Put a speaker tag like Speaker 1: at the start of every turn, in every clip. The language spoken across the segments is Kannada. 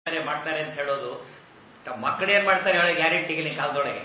Speaker 1: ಮಾಡ್ತಾರೆ ಮಾಡ್ತಾರೆ ಅಂತ ಹೇಳೋದು ಮಕ್ಕಳೇನ್ ಮಾಡ್ತಾರೆ ಹೇಳೋ ಗ್ಯಾರಂಟಿಗೆ ನಿಮ್ಮ ಕಾಲದೊಳಗೆ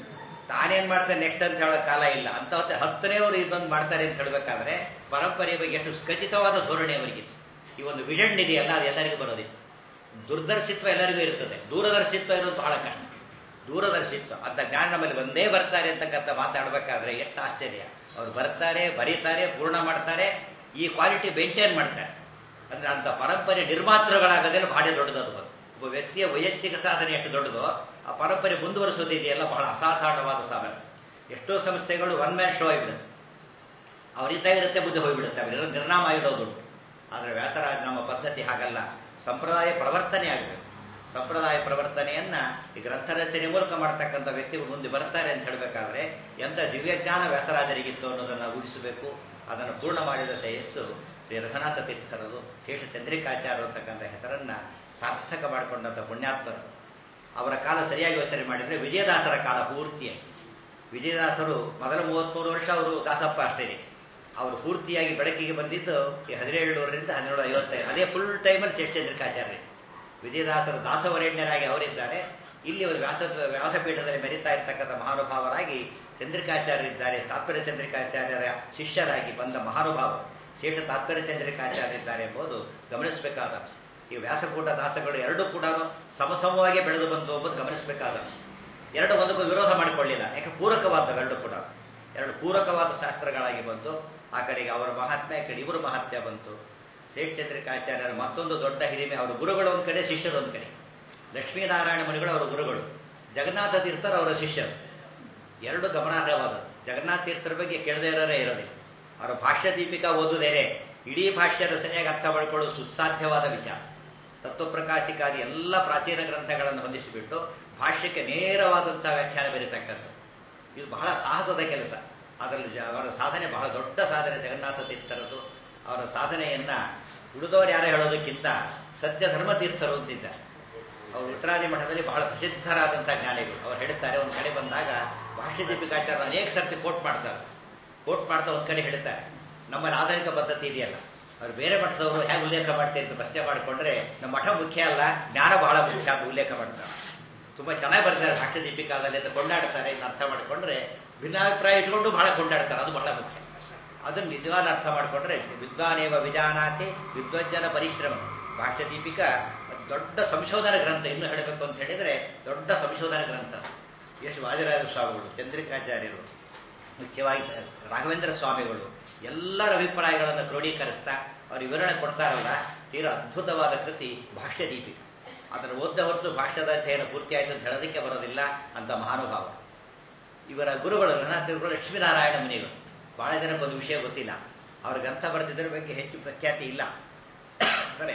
Speaker 1: ತಾನೇನ್ ಮಾಡ್ತಾರೆ ನೆಕ್ಸ್ಟ್ ಅಂತ ಹೇಳೋ ಕಾಲ ಇಲ್ಲ ಅಂತ ಹತ್ತನೇವರು ಇದೊಂದು ಮಾಡ್ತಾರೆ ಅಂತ ಹೇಳಬೇಕಾದ್ರೆ ಪರಂಪರೆಯ ಬಗ್ಗೆ ಎಷ್ಟು ಖಚಿತವಾದ ಧೋರಣೆ ಅವರಿಗೆ ಈ ಒಂದು ವಿಷನ್ ಇದೆಯಲ್ಲ ಅದು ಎಲ್ಲರಿಗೂ ಬರೋದಿಲ್ಲ ದುರ್ದರ್ಶಿತ್ವ ಎಲ್ಲರಿಗೂ ಇರ್ತದೆ ದೂರದರ್ಶಿತ್ವ ಇರೋದು ಬಹಳ ಕಷ್ಟ ದೂರದರ್ಶಿತ್ವ ಅಂತ ಜ್ಞಾನ ನಮ್ಮಲ್ಲಿ ಒಂದೇ ಬರ್ತಾರೆ ಅಂತಕ್ಕಂಥ ಮಾತಾಡ್ಬೇಕಾದ್ರೆ ಎಷ್ಟು ಆಶ್ಚರ್ಯ ಅವ್ರು ಬರ್ತಾರೆ ಬರೀತಾರೆ ಪೂರ್ಣ ಮಾಡ್ತಾರೆ ಈ ಕ್ವಾಲಿಟಿ ಮೇಂಟೈನ್ ಮಾಡ್ತಾರೆ ಅಂದ್ರೆ ಅಂತ ಪರಂಪರೆ ನಿರ್ಮಾತೃಗಳಾಗದೇನು ಬಹಳ ದೊಡ್ಡದದು ಬಂದು ಒಬ್ಬ ವ್ಯಕ್ತಿಯ ವೈಯಕ್ತಿಕ ಸಾಧನೆ ಎಷ್ಟು ದೊಡ್ಡದೋ ಆ ಪರಂಪರೆ ಮುಂದುವರಿಸೋದಿದೆಯಲ್ಲ ಬಹಳ ಅಸಾಧಾರಣವಾದ ಸಾಧನೆ ಎಷ್ಟೋ ಸಂಸ್ಥೆಗಳು ಒನ್ ಮ್ಯಾನ್ ಶೋ ಆಗಿಬಿಡುತ್ತೆ ಅವರಿದ್ದಾಗ ಇರುತ್ತೆ ಬುದ್ಧಿ ಹೋಗಿಬಿಡುತ್ತೆ ಅವರೆಲ್ಲ ನಿರ್ನಾಮ ಇಡೋದು ಆದರೆ ವ್ಯಾಸರಾಜ ನಮ್ಮ ಪದ್ಧತಿ ಹಾಗಲ್ಲ ಸಂಪ್ರದಾಯ ಪ್ರವರ್ತನೆ ಆಗಬೇಕು ಸಂಪ್ರದಾಯ ಪ್ರವರ್ತನೆಯನ್ನ ಈ ಗ್ರಂಥ ರಚನೆ ಮೂಲಕ ಮಾಡ್ತಕ್ಕಂಥ ವ್ಯಕ್ತಿಗಳು ಮುಂದೆ ಬರ್ತಾರೆ ಅಂತ ಹೇಳಬೇಕಾದ್ರೆ ಎಂಥ ದಿವ್ಯಜ್ಞಾನ ವ್ಯಾಸರಾಜರಿಗಿತ್ತು ಅನ್ನೋದನ್ನು ಊಹಿಸಬೇಕು ಅದನ್ನು ಪೂರ್ಣ ಮಾಡಿದ ಶ್ರೇಯಸ್ಸು ಶ್ರೀ ರಘುನಾಥ ತೀರ್ಥರದು ಶೇಷ ಚಂದ್ರಿಕಾಚಾರ ಅಂತಕ್ಕಂಥ ಹೆಸರನ್ನ ಸಾರ್ಥಕ ಮಾಡಿಕೊಂಡಂಥ ಪುಣ್ಯಾತ್ಮರು ಅವರ ಕಾಲ ಸರಿಯಾಗಿ ಯೋಚನೆ ಮಾಡಿದರೆ ವಿಜಯದಾಸರ ಕಾಲ ಪೂರ್ತಿಯಾಗಿ ವಿಜಯದಾಸರು ಮೊದಲ ಮೂವತ್ಮೂರು ವರ್ಷ ಅವರು ದಾಸಪ್ಪ ಅಷ್ಟೇ ಅವರು ಪೂರ್ತಿಯಾಗಿ ಬೆಳಕಿಗೆ ಬಂದಿದ್ದು ಈ ಹದಿನೇಳುನೂರರಿಂದ ಹದಿನೇಳು ಐವತ್ತೈದು ಅದೇ ಫುಲ್ ಟೈಮಲ್ಲಿ ಶೇಷಚಂದ್ರಿಕಾಚಾರ್ಯ ವಿಜಯದಾಸರ ದಾಸವರೇಣ್ಯರಾಗಿ ಅವರಿದ್ದಾರೆ ಇಲ್ಲಿ ಅವರು ವ್ಯಾಸ ವ್ಯಾಸಪೀಠದಲ್ಲಿ ಮೆರಿತಾ ಇರ್ತಕ್ಕಂಥ ಮಹಾನುಭಾವರಾಗಿ ಚಂದ್ರಿಕಾಚಾರ್ಯರಿದ್ದಾರೆ ತಾತ್ಪರ್ಯ ಚಂದ್ರಿಕಾಚಾರ್ಯರ ಶಿಷ್ಯರಾಗಿ ಬಂದ ಮಹಾನುಭಾವರು ಶೇಷ ತಾತ್ಪರ್ಯ ಚಂದ್ರಿಕಾಚಾರ್ಯರಿದ್ದಾರೆ ಎಂಬುದು ಗಮನಿಸಬೇಕಾದ ಅಂಶ ಈ ವ್ಯಾಸಕೂಟ ದಾಸಗಳು ಎರಡೂ ಕೂಡ ಸಮಸಮವಾಗಿ ಬೆಳೆದು ಬಂದು ಎಂಬುದು ಗಮನಿಸಬೇಕಾದ ಅಂಶ ಎರಡು ಒಂದಕ್ಕೂ ವಿರೋಧ ಮಾಡಿಕೊಳ್ಳಿಲ್ಲ ಯಾಕೆ ಪೂರಕವಾದವೆರಡು ಕೂಡ ಎರಡು ಪೂರಕವಾದ ಶಾಸ್ತ್ರಗಳಾಗಿ ಬಂತು ಆ ಕಡೆಗೆ ಅವರ ಮಹಾತ್ಮೆ ಈ ಕಡೆ ಇವರು ಮಹಾತ್ಮ್ಯ ಬಂತು ಶೇಷಚಂದ್ರಿಕಾಚಾರ್ಯರ ಮತ್ತೊಂದು ದೊಡ್ಡ ಹಿರಿಮೆ ಅವರ ಗುರುಗಳು ಒಂದು ಕಡೆ ಶಿಷ್ಯರು ಒಂದು ಕಡೆ ಲಕ್ಷ್ಮೀನಾರಾಯಣ ಮುನಿಗಳು ಅವರ ಗುರುಗಳು ಜಗನ್ನಾಥ ತೀರ್ಥರು ಅವರ ಶಿಷ್ಯರು ಎರಡು ಗಮನಾರ್ಹವಾದದ್ದು ಜಗನ್ನಾಥ ತೀರ್ಥರ ಬಗ್ಗೆ ಕೇಳದೇ ಇರೋರೇ ಇರೋದಿಲ್ಲ ಅವರ ಭಾಷ್ಯ ದೀಪಿಕಾ ಓದುದೇನೆ ಇಡೀ ಭಾಷ್ಯ ರಚನೆಯಾಗಿ ಅರ್ಥ ಮಾಡಿಕೊಳ್ಳುವ ಸುಸಾಧ್ಯವಾದ ವಿಚಾರ ತತ್ವಪ್ರಕಾಶಿಕಾದಿ ಎಲ್ಲ ಪ್ರಾಚೀನ ಗ್ರಂಥಗಳನ್ನು ಹೊಂದಿಸಿಬಿಟ್ಟು ಭಾಷ್ಯಕ್ಕೆ ನೇರವಾದಂತಹ ವ್ಯಾಖ್ಯಾನ ಬರೀತಕ್ಕಂಥದ್ದು ಇದು ಬಹಳ ಸಾಹಸದ ಕೆಲಸ ಅದರಲ್ಲಿ ಅವರ ಸಾಧನೆ ಬಹಳ ದೊಡ್ಡ ಸಾಧನೆ ಜಗನ್ನಾಥ ತೀರ್ಥರದ್ದು ಅವರ ಸಾಧನೆಯನ್ನ ಉಳಿದವರು ಯಾರು ಹೇಳೋದಕ್ಕಿಂತ ಸತ್ಯ ಧರ್ಮ ತೀರ್ಥರು ಅಂತಿದ್ದ ಅವರು ಉತ್ತರಾದಿ ಮಠದಲ್ಲಿ ಬಹಳ ಪ್ರಸಿದ್ಧರಾದಂತಹ ಜ್ಞಾನಿಗಳು ಅವ್ರು ಹೇಳ್ತಾರೆ ಒಂದು ಕಡೆ ಬಂದಾಗ ಭಾಷ್ಯ ದೀಪಿಕಾಚಾರ ಅನೇಕ ಸರ್ತಿ ಕೋಟ್ ಮಾಡ್ತಾರೆ ಕೋಟ್ ಮಾಡ್ತಾ ಒಂದ್ ಕಡೆ ಹೇಳ್ತಾರೆ ನಮ್ಮಲ್ಲಿ ಆಧುನಿಕ ಪದ್ಧತಿ ಇದೆಯಲ್ಲ ಅವ್ರು ಬೇರೆ ಮಠದವರು ಹೇಗೆ ಉಲ್ಲೇಖ ಮಾಡ್ತೀರಿ ಅಂತ ಪ್ರಶ್ನೆ ಮಾಡಿಕೊಂಡ್ರೆ ನಮ್ಮ ಮಠ ಮುಖ್ಯ ಅಲ್ಲ ಜ್ಞಾನ ಬಹಳ ಮುಖ್ಯ ಅಂತ ಉಲ್ಲೇಖ ಮಾಡ್ತಾರೆ ತುಂಬಾ ಚೆನ್ನಾಗಿ ಬರ್ತಾರೆ ಭಾಷ್ಯ ದೀಪಿಕಾದಲ್ಲಿ ಅಂತ ಕೊಂಡಾಡ್ತಾರೆ ಇದನ್ನ ಅರ್ಥ ಮಾಡಿಕೊಂಡ್ರೆ ಭಿನ್ನಾಭಿಪ್ರಾಯ ಇಟ್ಕೊಂಡು ಬಹಳ ಕೊಂಡಾಡ್ತಾರೆ ಅದು ಬಹಳ ಮುಖ್ಯ ಅದನ್ನು ನಿಜವಾದ ಅರ್ಥ ಮಾಡಿಕೊಂಡ್ರೆ ವಿದ್ವಾನೇವ ವಿಜಾನಾತಿ ವಿದ್ವಜ್ಜನ ಪರಿಶ್ರಮ ಭಾಷ್ಯ ದೀಪಿಕಾ ದೊಡ್ಡ ಸಂಶೋಧನಾ ಗ್ರಂಥ ಇನ್ನು ಹೇಳಬೇಕು ಅಂತ ಹೇಳಿದ್ರೆ ದೊಡ್ಡ ಸಂಶೋಧನಾ ಗ್ರಂಥ ಎಷ್ಟು ವಾದಿರಾಜ ಸ್ವಾಮಿಗಳು ಚಂದ್ರಿಕಾಚಾರ್ಯರು ಮುಖ್ಯವಾಗಿ ರಾಘವೇಂದ್ರ ಸ್ವಾಮಿಗಳು ಎಲ್ಲರ ಅಭಿಪ್ರಾಯಗಳನ್ನು ಕ್ರೋಢೀಕರಿಸ್ತಾ ಅವ್ರು ವಿವರಣೆ ಕೊಡ್ತಾರಲ್ಲ ತೀರಾ ಅದ್ಭುತವಾದ ಕೃತಿ ಭಾಷ್ಯ ದೀಪಿಕ ಅದನ್ನು ಓದ್ದ ಹೊರತು ಭಾಷ್ಯದ ಅಧ್ಯಯನ ಪೂರ್ತಿ ಆಯ್ತು ಅಂತ ಹೇಳೋದಕ್ಕೆ ಬರೋದಿಲ್ಲ ಅಂತ ಮಹಾನುಭಾವ ಇವರ ಗುರುಗಳು ರಘುನಾಥರು ಲಕ್ಷ್ಮೀನಾರಾಯಣ ಮುನಿಗಳು ಬಹಳ ಜನಕ್ಕೆ ಒಂದು ವಿಷಯ ಗೊತ್ತಿಲ್ಲ ಅವ್ರ ಗ್ರಂಥ ಬರೆದಿದ್ದರ ಬಗ್ಗೆ ಹೆಚ್ಚು ಪ್ರಖ್ಯಾತಿ ಇಲ್ಲ ಅಂದರೆ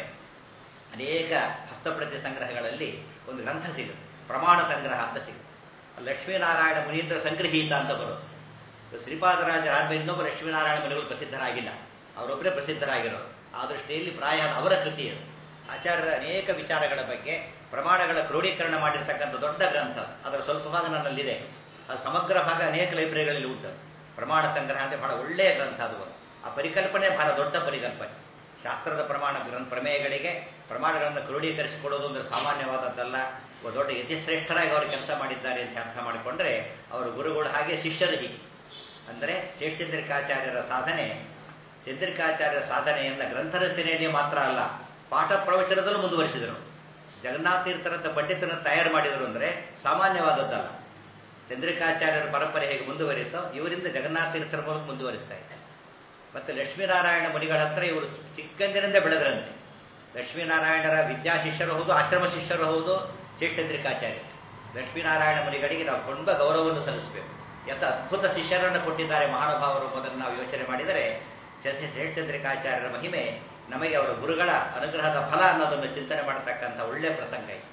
Speaker 1: ಅನೇಕ ಹಸ್ತಪ್ರತಿ ಸಂಗ್ರಹಗಳಲ್ಲಿ ಒಂದು ಗ್ರಂಥ ಸಿಗುತ್ತೆ ಪ್ರಮಾಣ ಸಂಗ್ರಹ ಅಂತ ಸಿಗುತ್ತೆ ಲಕ್ಷ್ಮೀನಾರಾಯಣ ಮುನೀಂದ್ರ ಸಂಗ್ರಹೀತ ಅಂತ ಬರೋದು ಶ್ರೀಪಾದರಾಜರಾದ್ಮೇಲೆ ಇನ್ನೊಬ್ಬ ಲಕ್ಷ್ಮೀನಾರಾಯಣ ಮುನಿಗಳು ಪ್ರಸಿದ್ಧರಾಗಿಲ್ಲ ಅವರೊಬ್ಬರೇ ಪ್ರಸಿದ್ಧರಾಗಿರೋರು ಆ ದೃಷ್ಟಿಯಲ್ಲಿ ಪ್ರಾಯ ಅವರ ಕೃತಿ ಅದು ಆಚಾರ್ಯರ ಅನೇಕ ವಿಚಾರಗಳ ಬಗ್ಗೆ ಪ್ರಮಾಣಗಳ ಕ್ರೋಢೀಕರಣ ಮಾಡಿರ್ತಕ್ಕಂಥ ದೊಡ್ಡ ಗ್ರಂಥ ಅದರ ಸ್ವಲ್ಪ ಭಾಗ ನನ್ನಲ್ಲಿದೆ ಅದು ಸಮಗ್ರ ಭಾಗ ಅನೇಕ ಲೈಬ್ರರಿಗಳಲ್ಲಿ ಉಂಟು ಪ್ರಮಾಣ ಸಂಗ್ರಹ ಅಂದರೆ ಬಹಳ ಒಳ್ಳೆಯ ಗ್ರಂಥ ಅದು ಆ ಪರಿಕಲ್ಪನೆ ಬಹಳ ದೊಡ್ಡ ಪರಿಕಲ್ಪನೆ ಶಾಸ್ತ್ರದ ಪ್ರಮಾಣ ಗ್ರಂಥ ಪ್ರಮೇಯಗಳಿಗೆ ಪ್ರಮಾಣಗಳನ್ನು ಕ್ರೋಢೀಕರಿಸಿಕೊಡೋದು ಅಂದರೆ ಸಾಮಾನ್ಯವಾದದ್ದಲ್ಲ ದೊಡ್ಡ ಯತಿಶ್ರೇಷ್ಠರಾಗಿ ಅವರು ಕೆಲಸ ಮಾಡಿದ್ದಾರೆ ಅಂತ ಅರ್ಥ ಮಾಡಿಕೊಂಡ್ರೆ ಅವರ ಗುರುಗಳು ಹಾಗೆ ಶಿಷ್ಯರು ಹೀಗೆ ಅಂದರೆ ಶೇಷಚಂದ್ರಿಕಾಚಾರ್ಯರ ಸಾಧನೆ ಚಂದ್ರಿಕಾಚಾರ್ಯರ ಸಾಧನೆಯನ್ನ ಗ್ರಂಥ ರಚನೆಯಲ್ಲಿ ಮಾತ್ರ ಅಲ್ಲ ಪಾಠ ಪ್ರವಚನದಲ್ಲೂ ಮುಂದುವರಿಸಿದರು ಜಗನ್ನಾಥ ತೀರ್ಥರಂತ ಪಂಡಿತನ ತಯಾರು ಮಾಡಿದರು ಅಂದರೆ ಸಾಮಾನ್ಯವಾದದ್ದಲ್ಲ ಚಂದ್ರಿಕಾಚಾರ್ಯರ ಪರಂಪರೆ ಹೇಗೆ ಮುಂದುವರಿಯುತ್ತೋ ಇವರಿಂದ ಜಗನ್ನಾಥ ತೀರ್ಥರ ಮೂಲಕ ಮುಂದುವರಿಸ್ತಾ ಇದ್ದಾರೆ ಮತ್ತೆ ಲಕ್ಷ್ಮೀನಾರಾಯಣ ಮುನಿಗಳ ಹತ್ರ ಇವರು ಚಿಕ್ಕಂದಿನಿಂದ ಬೆಳೆದ್ರಂತೆ ಲಕ್ಷ್ಮೀನಾರಾಯಣರ ವಿದ್ಯಾ ಶಿಷ್ಯರು ಹೌದು ಆಶ್ರಮ ಶಿಷ್ಯರು ಹೌದು ಶೇಷಚಂದ್ರಿಕಾಚಾರ್ಯ ಲಕ್ಷ್ಮೀನಾರಾಯಣ ಮುನಿಗಳಿಗೆ ನಾವು ತುಂಬ ಗೌರವವನ್ನು ಸಲ್ಲಿಸಬೇಕು ಎಂಥ ಅದ್ಭುತ ಶಿಷ್ಯರನ್ನು ಕೊಟ್ಟಿದ್ದಾರೆ ಮಹಾನುಭಾವರು ಎಂಬುದನ್ನು ನಾವು ಯೋಚನೆ ಮಾಡಿದರೆ ಶೇಷಚಂದ್ರಿಕಾಚಾರ್ಯರ ಮಹಿಮೆ ನಮಗೆ ಅವರ ಗುರುಗಳ ಅನುಗ್ರಹದ ಫಲ ಅನ್ನೋದನ್ನು ಚಿಂತನೆ ಮಾಡತಕ್ಕಂಥ ಒಳ್ಳೆಯ ಪ್ರಸಂಗ ಇದೆ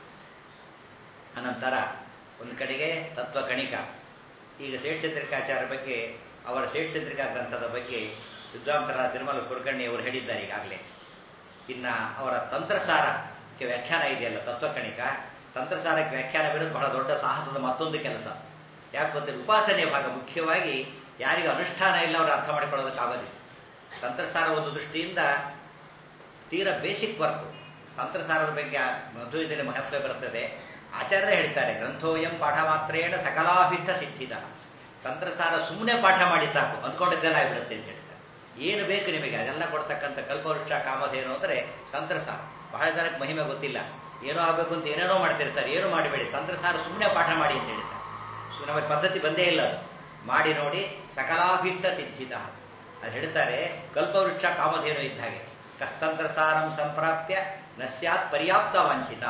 Speaker 1: ಅನಂತರ ಒಂದು ಕಡೆಗೆ ತತ್ವ ಕಣಿಕ ಈಗ ಶೇಷಚಂದ್ರಿಕಾಚಾರ್ಯ ಬಗ್ಗೆ ಅವರ ಶೇಷಚಂದ್ರಿಕಾ ಗ್ರಂಥದ ಬಗ್ಗೆ ವಿದ್ವಾಂಸರ ತಿರುಮಲ ಕುಲಕರ್ಣಿ ಅವರು ಹೇಳಿದ್ದಾರೆ ಈಗಾಗಲೇ ಇನ್ನ ಅವರ ತಂತ್ರಸಾರಕ್ಕೆ ವ್ಯಾಖ್ಯಾನ ಇದೆಯಲ್ಲ ತತ್ವಕಣಿಕ ತಂತ್ರಸಾರಕ್ಕೆ ವ್ಯಾಖ್ಯಾನ ಬರೋದು ಬಹಳ ದೊಡ್ಡ ಸಾಹಸದ ಮತ್ತೊಂದು ಕೆಲಸ ಯಾಕೆ ಗೊತ್ತಿಲ್ಲ ಉಪಾಸನೆಯ ಭಾಗ ಮುಖ್ಯವಾಗಿ ಯಾರಿಗೂ ಅನುಷ್ಠಾನ ಇಲ್ಲ ಅವರು ಅರ್ಥ ಮಾಡಿಕೊಳ್ಳೋದಕ್ಕಾಗೋದಿಲ್ಲ ತಂತ್ರಸಾರ ಒಂದು ದೃಷ್ಟಿಯಿಂದ ತೀರಾ ಬೇಸಿಕ್ ವರ್ಕ್ ತಂತ್ರಸಾರದ ಬಗ್ಗೆ ಮಧ್ವದಲ್ಲಿ ಮಹತ್ವ ಬರ್ತದೆ ಆಚಾರ್ಯ ಹೇಳ್ತಾರೆ ಗ್ರಂಥೋಯಂ ಪಾಠ ಮಾತ್ರೇಣ ಸಕಲಾಭಿಷ್ಟ ಸಿದ್ಧಿದ ತಂತ್ರಸಾರ ಸುಮ್ಮನೆ ಪಾಠ ಮಾಡಿ ಸಾಕು ಅಂದ್ಕೊಂಡಿದ್ದೆಲ್ಲ ಆಗ್ಬಿಡುತ್ತೆ ಅಂತ ಹೇಳ್ತಾರೆ ಏನು ಬೇಕು ನಿಮಗೆ ಅದೆಲ್ಲ ಕೊಡ್ತಕ್ಕಂಥ ಕಲ್ಪವೃಕ್ಷ ಕಾಮಧೇನು ಅಂದರೆ ತಂತ್ರಸಾರ ಬಹಳ ಜನಕ್ಕೆ ಮಹಿಮೆ ಗೊತ್ತಿಲ್ಲ ಏನೋ ಆಗಬೇಕು ಅಂತ ಏನೇನೋ ಮಾಡ್ತಿರ್ತಾರೆ ಏನು ಮಾಡಬೇಡಿ ತಂತ್ರಸಾರ ಸುಮ್ಮನೆ ಪಾಠ ಮಾಡಿ ಅಂತ ಹೇಳ್ತಾರೆ ಸೊ ನಮಗೆ ಪದ್ಧತಿ ಬಂದೇ ಇಲ್ಲ ಅದು ಮಾಡಿ ನೋಡಿ ಸಕಲಾಭಿಷ್ಟ ಸಿದ್ಧಿತ ಅದು ಹೇಳ್ತಾರೆ ಕಲ್ಪವೃಕ್ಷ ಕಾಮಧೇನು ಇದ್ದ ಹಾಗೆ ಕಸ್ತಂತ್ರಸಾರಂ ಸಂಪ್ರಾಪ್ಯ ನ ಸ್ಯಾತ್ ಪರ್ಯಾಪ್ತ ವಾಂಛಿತ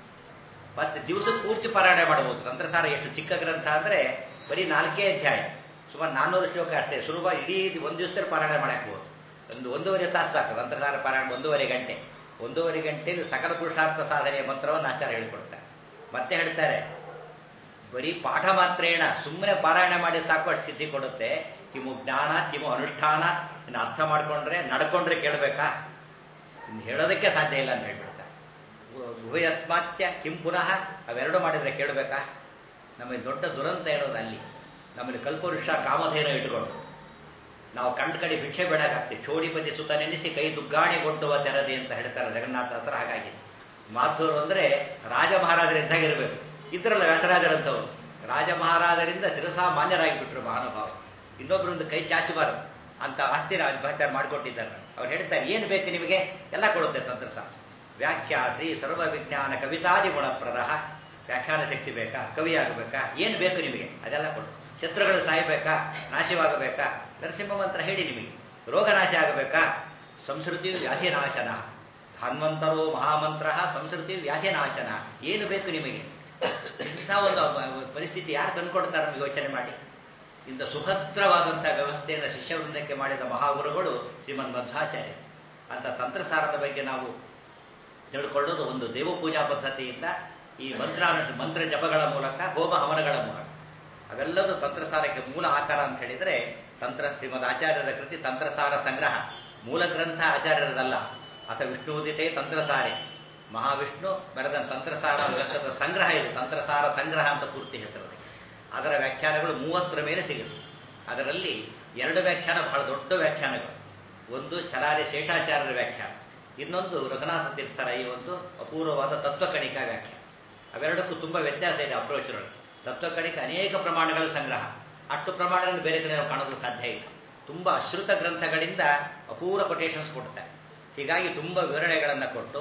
Speaker 1: ಮತ್ತೆ ದಿವಸ ಪೂರ್ತಿ ಪಾರಾಯಣ ಮಾಡಬಹುದು ತಂತ್ರಸಾರ ಎಷ್ಟು ಚಿಕ್ಕ ಗ್ರಂಥ ಅಂದ್ರೆ ಬರೀ ನಾಲ್ಕೇ ಅಧ್ಯಾಯ ಸುಮಾರು ನಾನ್ನೂರು ಶ್ಲೋಕ ಅಷ್ಟೇ ಸುಲಭ ಇಡೀ ಒಂದು ದಿವಸದಲ್ಲಿ ಪಾರಾಯಣ ಮಾಡಾಕ್ಬೋದು ಒಂದು ಒಂದೂವರೆ ತಾಸು ಸಾಕು ತಂತ್ರಸಾರ ಪಾರಾಯಣ ಒಂದೂವರೆ ಗಂಟೆ ಒಂದೂವರೆ ಗಂಟೆಯಲ್ಲಿ ಸಕಲ ಪುರುಷಾರ್ಥ ಸಾಧನೆಯ ಮಂತ್ರವನ್ನು ಆಚಾರ ಹೇಳಿಕೊಡ್ತಾರೆ ಮತ್ತೆ ಹೇಳ್ತಾರೆ ಬರೀ ಪಾಠ ಮಾತ್ರೇಣ ಸುಮ್ಮನೆ ಪಾರಾಯಣ ಮಾಡಿ ಸಾಕು ಅಷ್ಟು ಸಿದ್ಧಿ ಕೊಡುತ್ತೆ ಕಿಮು ಜ್ಞಾನ ಕಿಮು ಅನುಷ್ಠಾನ ಇನ್ನು ಅರ್ಥ ಮಾಡ್ಕೊಂಡ್ರೆ ನಡ್ಕೊಂಡ್ರೆ ಕೇಳಬೇಕಾ ಇನ್ನು ಹೇಳೋದಕ್ಕೆ ಸಾಧ್ಯ ಇಲ್ಲ ಅಂತ ಹೇಳ್ಬಿಡ್ತಾರೆ ಉಭಯಸ್ಮಾಚ್ಯ ಕಿಂ ಪುನಃ ಅವೆರಡು ಮಾಡಿದ್ರೆ ಕೇಳಬೇಕಾ ನಮಗೆ ದೊಡ್ಡ ದುರಂತ ಇರೋದು ಅಲ್ಲಿ ನಮ್ಮಲ್ಲಿ ಕಲ್ಪವೃಕ್ಷ ಕಾಮಧೇನ ಇಟ್ಕೊಂಡು ನಾವು ಕಂಡು ಕಡೆ ಭಿಕ್ಷೆ ಬೇಡಕ್ಕಾಗ್ತೀವಿ ಚೋಡಿಪತಿ ಸುತ ನೆನೆಸಿ ಕೈ ದುಗ್ಗಾಣಿಗೊಡ್ಡುವ ತೆರದಿ ಅಂತ ಹೇಳ್ತಾರೆ ಜಗನ್ನಾಥ ಹತ್ರ ಹಾಗಾಗಿದೆ ಮಾಧುರು ಅಂದ್ರೆ ರಾಜ ಮಹಾರಾಜರ ಇದ್ದಾಗಿರ್ಬೇಕು ಇದ್ರಲ್ಲ ವ್ಯಾಸರಾಜರಂತವರು ರಾಜ ಮಹಾರಾಜರಿಂದ ಶಿರಸಾ ಮಾನ್ಯರಾಗಿಬಿಟ್ರು ಮಹಾನುಭಾವ ಇನ್ನೊಬ್ಬರೊಂದು ಕೈ ಚಾಚಬಾರದು ಅಂತ ಆಸ್ತಿ ರಾಜಭಾಷೆ ಮಾಡಿಕೊಟ್ಟಿದ್ದಾರೆ ಅವ್ರು ಹೇಳ್ತಾರೆ ಏನು ಬೇಕು ನಿಮಗೆ ಎಲ್ಲ ಕೊಡುತ್ತೆ ತಂತ್ರಸ ವ್ಯಾಖ್ಯಾ ಶ್ರೀ ಸರ್ವ ವಿಜ್ಞಾನ ಕವಿತಾದಿ ಗುಣಪ್ರದ ವ್ಯಾಖ್ಯಾನ ಶಕ್ತಿ ಬೇಕಾ ಕವಿ ಆಗಬೇಕಾ ಏನು ಬೇಕು ನಿಮಗೆ ಅದೆಲ್ಲ ಕೊಡು ಶತ್ರುಗಳು ಸಾಯಬೇಕಾ ನಾಶವಾಗಬೇಕಾ ನರಸಿಂಹ ಮಂತ್ರ ಹೇಳಿ ನಿಮಗೆ ರೋಗನಾಶ ಆಗಬೇಕಾ ಸಂಸ್ಕೃತಿ ವ್ಯಾಧಿನಾಶನ ಹನುಮಂತರೋ ಮಹಾಮಂತ್ರ ಸಂಸ್ಕೃತಿ ವ್ಯಾಧಿನಾಶನ ಏನು ಬೇಕು ನಿಮಗೆ ಇಂಥ ಒಂದು ಪರಿಸ್ಥಿತಿ ಯಾರು ತಂದುಕೊಡ್ತಾರೆ ನಮಗೆ ಯೋಚನೆ ಮಾಡಿ ಇಂಥ ಸುಭದ್ರವಾದಂತಹ ವ್ಯವಸ್ಥೆಯನ್ನು ಶಿಷ್ಯವೃಂದಕ್ಕೆ ಮಾಡಿದ ಮಹಾಗುರುಗಳು ಶ್ರೀಮನ್ ಮಧ್ವಾಚಾರ್ಯ ಅಂತ ತಂತ್ರಸಾರದ ಬಗ್ಗೆ ನಾವು ತಿಳ್ಕೊಳ್ಳೋದು ಒಂದು ದೇವಪೂಜಾ ಪದ್ಧತಿಯಿಂದ ಈ ಮಂತ್ರ ಮಂತ್ರ ಜಪಗಳ ಮೂಲಕ ಹೋಮ ಹವನಗಳ ಮೂಲಕ ಅವೆಲ್ಲವೂ ತಂತ್ರಸಾರಕ್ಕೆ ಮೂಲ ಆಕಾರ ಅಂತ ಹೇಳಿದ್ರೆ ತಂತ್ರ ಶ್ರೀಮದ್ ಆಚಾರ್ಯರ ಕೃತಿ ತಂತ್ರಸಾರ ಸಂಗ್ರಹ ಮೂಲ ಗ್ರಂಥ ಆಚಾರ್ಯರದಲ್ಲ ಅಥ ವಿಷ್ಣುದಿತೆ ತಂತ್ರಸಾರೆ ಮಹಾವಿಷ್ಣು ಬರೆದ ತಂತ್ರಸಾರ ಗ್ರಂಥದ ಸಂಗ್ರಹ ಇದು ತಂತ್ರಸಾರ ಸಂಗ್ರಹ ಅಂತ ಪೂರ್ತಿ ಹೆಸರು ಅದರ ವ್ಯಾಖ್ಯಾನಗಳು ಮೂವತ್ತರ ಮೇಲೆ ಸಿಗುತ್ತೆ ಅದರಲ್ಲಿ ಎರಡು ವ್ಯಾಖ್ಯಾನ ಬಹಳ ದೊಡ್ಡ ವ್ಯಾಖ್ಯಾನಗಳು ಒಂದು ಛಲಾರಿ ಶೇಷಾಚಾರ್ಯರ ವ್ಯಾಖ್ಯಾನ ಇನ್ನೊಂದು ರಘುನಾಥ ತೀರ್ಥರ ಈ ಒಂದು ಅಪೂರ್ವವಾದ ತತ್ವಕಣಿಕಾ ವ್ಯಾಖ್ಯಾನ ಅವೆರಡಕ್ಕೂ ತುಂಬ ವ್ಯತ್ಯಾಸ ಇದೆ ಅಪ್ರೋಚ್ಗಳಲ್ಲಿ ತತ್ವಕಣಿಕ ಅನೇಕ ಪ್ರಮಾಣಗಳ ಸಂಗ್ರಹ ಅಷ್ಟು ಪ್ರಮಾಣಗಳನ್ನು ಬೇರೆ ಕಡೆ ನಾವು ಕಾಣೋದು ಸಾಧ್ಯ ಇಲ್ಲ ತುಂಬ ಅಶ್ರುತ ಗ್ರಂಥಗಳಿಂದ ಅಪೂರ್ವ ಕೊಟೇಶನ್ಸ್ ಕೊಡ್ತಾರೆ ಹೀಗಾಗಿ ತುಂಬ ವಿವರಣೆಗಳನ್ನು ಕೊಟ್ಟು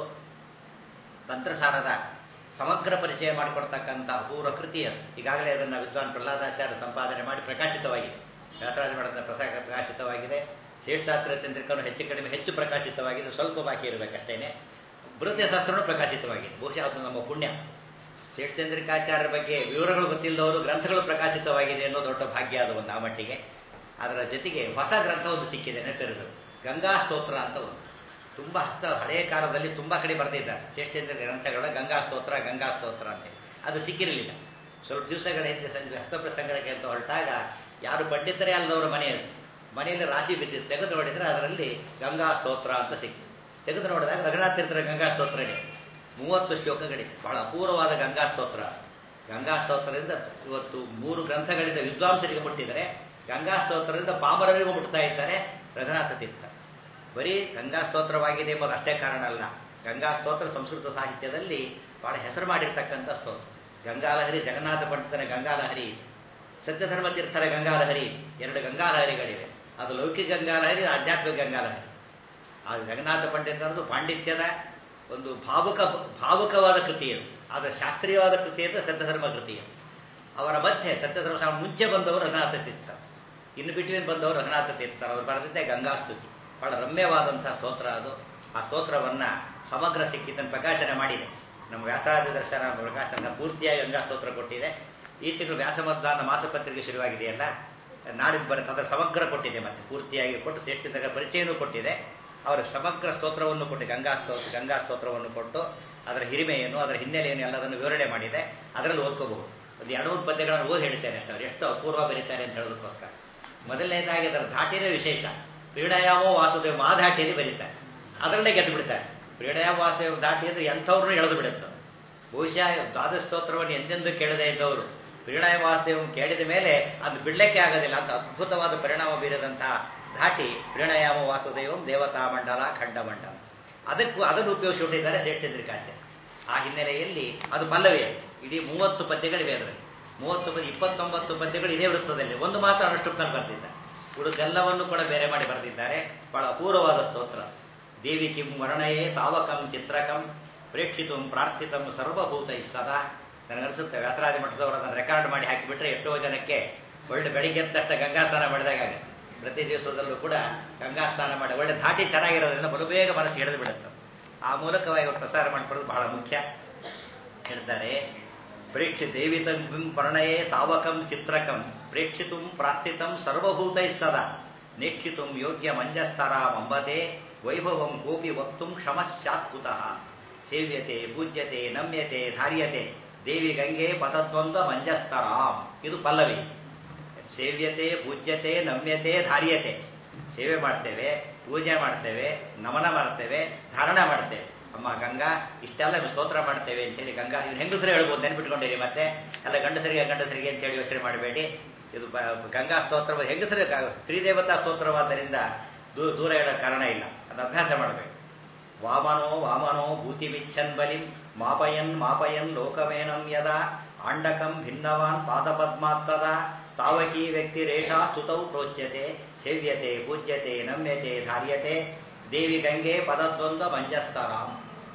Speaker 1: ತಂತ್ರಸಾರದ ಸಮಗ್ರ ಪರಿಚಯ ಮಾಡಿಕೊಡ್ತಕ್ಕಂಥ ಅಪೂರ್ವ ಕೃತಿ ಅದು ಈಗಾಗಲೇ ಅದನ್ನು ವಿದ್ವಾನ್ ಪ್ರಹ್ಲಾದಾಚಾರ್ಯ ಸಂಪಾದನೆ ಮಾಡಿ ಪ್ರಕಾಶಿತವಾಗಿದೆ ವ್ಯಾಸರಾಜ ಮಠದ ಪ್ರಸಾದ ಪ್ರಕಾಶಿತವಾಗಿದೆ ಶ್ರೇಷ್ಠಾತ್ರ ಚಂದ್ರಿಕನು ಹೆಚ್ಚು ಕಡಿಮೆ ಹೆಚ್ಚು ಪ್ರಕಾಶಿತವಾಗಿದೆ ಸ್ವಲ್ಪ ಬಾಕಿ ಇರಬೇಕಷ್ಟೇನೆ ಬೃಹತ್ಯ ಶಾಸ್ತ್ರನೂ ಪ್ರಕಾಶಿತವಾಗಿದೆ ಬಹುಶಃ ಅದು ನಮ್ಮ ಪುಣ್ಯ ಶ್ರೇಷ್ಠಚಂದ್ರಿಕಾಚಾರ್ಯರ ಬಗ್ಗೆ ವಿವರಗಳು ಗೊತ್ತಿಲ್ಲದವರು ಗ್ರಂಥಗಳು ಪ್ರಕಾಶಿತವಾಗಿದೆ ಅನ್ನೋ ದೊಡ್ಡ ಭಾಗ್ಯ ಅದು ಒಂದು ಆ ಮಟ್ಟಿಗೆ ಅದರ ಜೊತೆಗೆ ಹೊಸ ಗ್ರಂಥ ಒಂದು ಸಿಕ್ಕಿದೆ ನೆನಪಿರಬೇಕು ಗಂಗಾ ಸ್ತೋತ್ರ ಅಂತ ಒಂದು ತುಂಬ ಹಸ್ತ ಹಳೆಯ ಕಾಲದಲ್ಲಿ ತುಂಬ ಕಡೆ ಬರೆದಿದ್ದಾರೆ ಶ್ರೇಷ್ಠಚಂದ್ರ ಗ್ರಂಥಗಳ ಗಂಗಾ ಸ್ತೋತ್ರ ಗಂಗಾ ಸ್ತೋತ್ರ ಅಂತ ಅದು ಸಿಕ್ಕಿರಲಿಲ್ಲ ಸ್ವಲ್ಪ ದಿವಸಗಳ ಹಿಂದೆ ಸಂಜೆ ಹಸ್ತಪ್ರಸಂಗಕ್ಕೆ ಅಂತ ಹೊರಟಾಗ ಯಾರು ಪಂಡಿತರೇ ಅಲ್ಲದವರ ಮನೆಯಲ್ಲಿ ಮನೆಯಲ್ಲಿ ರಾಶಿ ಬಿದ್ದಿತ್ತು ತೆಗೆದು ನೋಡಿದ್ರೆ ಅದರಲ್ಲಿ ಗಂಗಾ ಸ್ತೋತ್ರ ಅಂತ ಸಿಕ್ತು ತೆಗೆದು ನೋಡಿದಾಗ ರಘುನಾಥ ತೀರ್ಥರ ಗಂಗಾ ಸ್ತೋತ್ರ ಇದೆ ಮೂವತ್ತು ಶ್ಲೋಕಗಳಿವೆ ಬಹಳ ಅಪೂರ್ವವಾದ ಗಂಗಾ ಸ್ತೋತ್ರ ಗಂಗಾ ಸ್ತೋತ್ರದಿಂದ ಇವತ್ತು ಮೂರು ಗ್ರಂಥಗಳಿಂದ ವಿದ್ವಾಂಸರಿಗೆ ಮುಟ್ಟಿದರೆ ಗಂಗಾ ಸ್ತೋತ್ರದಿಂದ ಪಾಮರರಿಗೂ ಮುಟ್ತಾ ಇದ್ದಾರೆ ರಘುನಾಥ ತೀರ್ಥ ಬರೀ ಗಂಗಾ ಸ್ತೋತ್ರವಾಗಿದೆ ಎಂಬುದು ಅಷ್ಟೇ ಕಾರಣ ಅಲ್ಲ ಗಂಗಾ ಸ್ತೋತ್ರ ಸಂಸ್ಕೃತ ಸಾಹಿತ್ಯದಲ್ಲಿ ಬಹಳ ಹೆಸರು ಮಾಡಿರ್ತಕ್ಕಂಥ ಸ್ತೋತ್ರ ಗಂಗಾಲಹರಿ ಜಗನ್ನಾಥ ಪಂಡಿತನ ಗಂಗಾಲಹರಿ ಇದೆ ಸತ್ಯಧರ್ಮ ತೀರ್ಥರ ಗಂಗಾಲಹರಿ ಇದೆ ಎರಡು ಗಂಗಾಲಹರಿಗಳಿವೆ ಅದು ಲೌಕಿಕ ಗಂಗಾಲಹರಿ ಆಧ್ಯಾತ್ಮಿಕ ಗಂಗಾಲಹರಿ ಆ ಜಗನ್ನಾಥ ಪಂಡಿತರದು ಪಾಂಡಿತ್ಯದ ಒಂದು ಭಾವುಕ ಭಾವುಕವಾದ ಕೃತಿ ಅದು ಆದರೆ ಶಾಸ್ತ್ರೀಯವಾದ ಕೃತಿ ಅಂದರೆ ಸತ್ಯಧರ್ಮ ಕೃತಿ ಅವರ ಮಧ್ಯೆ ಸತ್ಯಧರ್ಮ ಮುಂಚೆ ಬಂದವರು ರಘುನಾಥ ತೀರ್ಥ ಇನ್ನು ಬಿಟ್ವೀನ್ ಬಂದವರು ರಘುನಾಥ ತೀರ್ಥರು ಅವರು ಬರೆದಿದ್ದೆ ಗಂಗಾಸ್ತುತಿ ಬಹಳ ರಮ್ಯವಾದಂತಹ ಸ್ತೋತ್ರ ಅದು ಆ ಸ್ತೋತ್ರವನ್ನ ಸಮಗ್ರ ಸಿಕ್ಕಿದ್ದನ್ನು ಪ್ರಕಾಶನ ಮಾಡಿದೆ ನಮ್ಮ ವ್ಯಾಸರಾಜ ದರ್ಶನ ಪ್ರಕಾಶನ ಪೂರ್ತಿಯಾಗಿ ಗಂಗಾ ಸ್ತೋತ್ರ ಕೊಟ್ಟಿದೆ ಈ ತಿಂಗಳು ವ್ಯಾಸಮಧ್ವಾನ ಮಾಸಪತ್ರಿಕೆ ಶುರುವಾಗಿದೆಯಲ್ಲ ನಾಡಿದ್ದು ಬರುತ್ತೆ ಅದರ ಸಮಗ್ರ ಕೊಟ್ಟಿದೆ ಮತ್ತೆ ಪೂರ್ತಿಯಾಗಿ ಕೊಟ್ಟು ಶ್ರೇಷ್ಠದ ಪರಿಚಯನೂ ಕೊಟ್ಟಿದೆ ಅವರ ಸಮಗ್ರ ಸ್ತೋತ್ರವನ್ನು ಕೊಟ್ಟು ಗಂಗಾ ಸ್ತೋತ್ರ ಗಂಗಾ ಸ್ತೋತ್ರವನ್ನು ಕೊಟ್ಟು ಅದರ ಹಿರಿಮೆಯನ್ನು ಅದರ ಹಿನ್ನೆಲೆಯನ್ನು ಎಲ್ಲದನ್ನು ವಿವರಣೆ ಮಾಡಿದೆ ಅದರಲ್ಲಿ ಓದ್ಕೋಬಹುದು ಒಂದು ಎರಡು ಮೂರು ಪದ್ಯಗಳನ್ನು ಓದಿ ಹೇಳ್ತೇನೆ ಅಷ್ಟು ಅವ್ರು ಎಷ್ಟು ಅಪೂರ್ವ ಬರೀತಾರೆ ಅಂತ ಹೇಳೋದಕ್ಕೋಸ್ಕರ ಮೊದಲನೇದಾಗಿ ಅದರ ಧಾಟಿನೇ ವಿಶೇಷ ಪ್ರೀಣಯಾಮೋ ವಾಸುದೇವ ಆ ಧಾಟಿಯಲ್ಲಿ ಬರೀತಾರೆ ಅದರಲ್ಲೇ ಗೆದ್ದು ಬಿಡ್ತಾರೆ ಪ್ರೀಣಯಾಮ ವಾಸುದೇವ ಧಾಟಿ ಅಂದ್ರೆ ಎಂಥವ್ರನ್ನೂ ಎಳೆದು ಬಿಡುತ್ತೆ ಬಹುಶಃ ದ್ವಾದಶ ಸ್ತೋತ್ರವನ್ನು ಎಂದೆಂದೂ ಕೇಳದೇ ಇದ್ದವರು ಪ್ರೀಣಯ ವಾಸುದೇವ ಕೇಳಿದ ಮೇಲೆ ಅದು ಬಿಡ್ಲಿಕ್ಕೆ ಆಗೋದಿಲ್ಲ ಅಂತ ಅದ್ಭುತವಾದ ಪರಿಣಾಮ ಬೀರದಂತಹ ಧಾಟಿ ಪ್ರೀಣಯಾಮ ವಾಸುದೇವಂ ದೇವತಾ ಮಂಡಲ ಖಂಡ ಮಂಡಲ ಅದಕ್ಕೂ ಅದನ್ನು ಉಪಯೋಗಿಸಿಕೊಂಡಿದ್ದಾರೆ ಶ್ರೇಷ್ಠಚಂದ್ರಿಕಾಚಾರ್ಯ ಆ ಹಿನ್ನೆಲೆಯಲ್ಲಿ ಅದು ಪಲ್ಲವಿ ಇಡೀ ಮೂವತ್ತು ಪದ್ಯಗಳಿವೆ ಅದರಲ್ಲಿ ಮೂವತ್ತು ಪದ್ಯ ಇಪ್ಪತ್ತೊಂಬತ್ತು ಪದ್ಯಗಳು ಇದೇ ವೃತ್ತದಲ್ಲಿ ಒಂದು ಮಾತ್ರ ಅನುಷ್ಠುಪ್ನಲ್ಲಿ ಬರೆದಿದ್ದಾರೆ ಉಳಿದೆಲ್ಲವನ್ನು ಕೂಡ ಬೇರೆ ಮಾಡಿ ಬರೆದಿದ್ದಾರೆ ಬಹಳ ಅಪೂರ್ವವಾದ ಸ್ತೋತ್ರ ದೇವಿ ಕಿಂ ವರ್ಣಯೇ ತಾವಕಂ ಚಿತ್ರಕಂ ಪ್ರೇಕ್ಷಿತು ಪ್ರಾರ್ಥಿತಂ ಸರ್ವಭೂತೈ ಸದಾ ನನಗನ್ಸುತ್ತೆ ವ್ಯಾಸರಾಜ ಮಠದವರನ್ನ ರೆಕಾರ್ಡ್ ಮಾಡಿ ಹಾಕಿಬಿಟ್ರೆ ಎಷ್ಟೋ ಜನಕ್ಕೆ ಒಳ್ಳೆ ಬೆಳಿಗ್ಗೆ ಎದ್ದ ತಕ್ಷಣ ಗಂಗಾ ಸ್ನಾನ ಮಾಡಿದಾಗ ಪ್ರತಿ ದಿವಸದಲ್ಲೂ ಕೂಡ ಗಂಗಾ ಸ್ನಾನ ಮಾಡಿ ಒಳ್ಳೆ ಧಾಟಿ ಚೆನ್ನಾಗಿರೋದ್ರಿಂದ ಬಲುಬೇಗ ಮನಸ್ಸು ಹಿಡಿದು ಬಿಡುತ್ತೆ ಆ ಮೂಲಕವಾಗಿ ಅವರು ಪ್ರಸಾರ ಮಾಡ್ಕೊಳ್ಳೋದು ಬಹಳ ಮುಖ್ಯ ಹೇಳ್ತಾರೆ ಪ್ರೇಕ್ಷಿ ದೇವಿತಂ ವರ್ಣಯೇ ತಾವಕಂ ಚಿತ್ರಕಂ ಪ್ರೇಕ್ಷಿತು ಪ್ರಾರ್ಥಿತಂ ಸರ್ವಭೂತೈ ಸದಾ ನೇಕ್ಷಿತು ಯೋಗ್ಯ ಮಂಜಸ್ತರಾಮಂಬತೆ ವೈಭವಂ ಗೋಪಿ ವಕ್ತುಂ ಕ್ಷಮಸ್ಯಾತ್ ಕುತಃ ಸೇವ್ಯತೆ ಪೂಜ್ಯತೆ ನಮ್ಯತೆ ಧಾರ್ಯತೆ ದೇವಿ ಗಂಗೆ ಪದದ್ವಂದ್ವ ಮಂಜಸ್ತರಾಂ ಇದು ಪಲ್ಲವಿ ಸೇವ್ಯತೆ ಪೂಜ್ಯತೆ ನಮ್ಯತೆ ಧಾರ್ಯತೆ ಸೇವೆ ಮಾಡ್ತೇವೆ ಪೂಜೆ ಮಾಡ್ತೇವೆ ನಮನ ಮಾಡ್ತೇವೆ ಧಾರಣ ಮಾಡ್ತೇವೆ ಅಮ್ಮ ಗಂಗಾ ಇಷ್ಟೆಲ್ಲ ಸ್ತೋತ್ರ ಮಾಡ್ತೇವೆ ಅಂತೇಳಿ ಗಂಗಾ ಇವ್ರು ಹೆಂಗಸರು ಹೇಳ್ಬೋದು ನೆನ್ಪಿಟ್ಕೊಂಡಿರಿ ಮತ್ತೆ ಎಲ್ಲ ಗಂಡಸರಿಗೆ ಗಂಡಸರಿಗೆ ಅಂತೇಳಿ ಯೋಚನೆ ಮಾಡಬೇಡಿ ಇದು ಗಂಗಾ ಸ್ತೋತ್ರ ಹೆಂಗಸರು ಸ್ತ್ರೀ ದೇವತಾ ಸ್ತೋತ್ರವಾದ್ದರಿಂದ ದೂರ ದೂರ ಹೇಳೋ ಕಾರಣ ಇಲ್ಲ ಅದು ಅಭ್ಯಾಸ ಮಾಡಬೇಕು ವಾಮನೋ ವಾಮನೋ ಭೂತಿಮಿಚ್ಛನ್ ಬಲಿಂ ಮಾಪಯನ್ ಮಾಪಯನ್ ಲೋಕವೇನಂ ಯದಾ ಆಂಡಕಂ ಭಿನ್ನವಾನ್ ಪಾದಪದ್ಮಾತ್ತದ ತಾವಕಿ ವ್ಯಕ್ತಿ ರೇಷಾ ಸ್ತುತೌ ಪ್ರೋಚ್ಯತೆ ಸೇವ್ಯತೆ ಪೂಜ್ಯತೆ ನಮ್ಯತೆ ಧಾರ್ಯತೆ ದೇವಿ ಗಂಗೆ ಪದದ್ವಂದ್ವ ಮಂಜಸ್ತರಾಮ್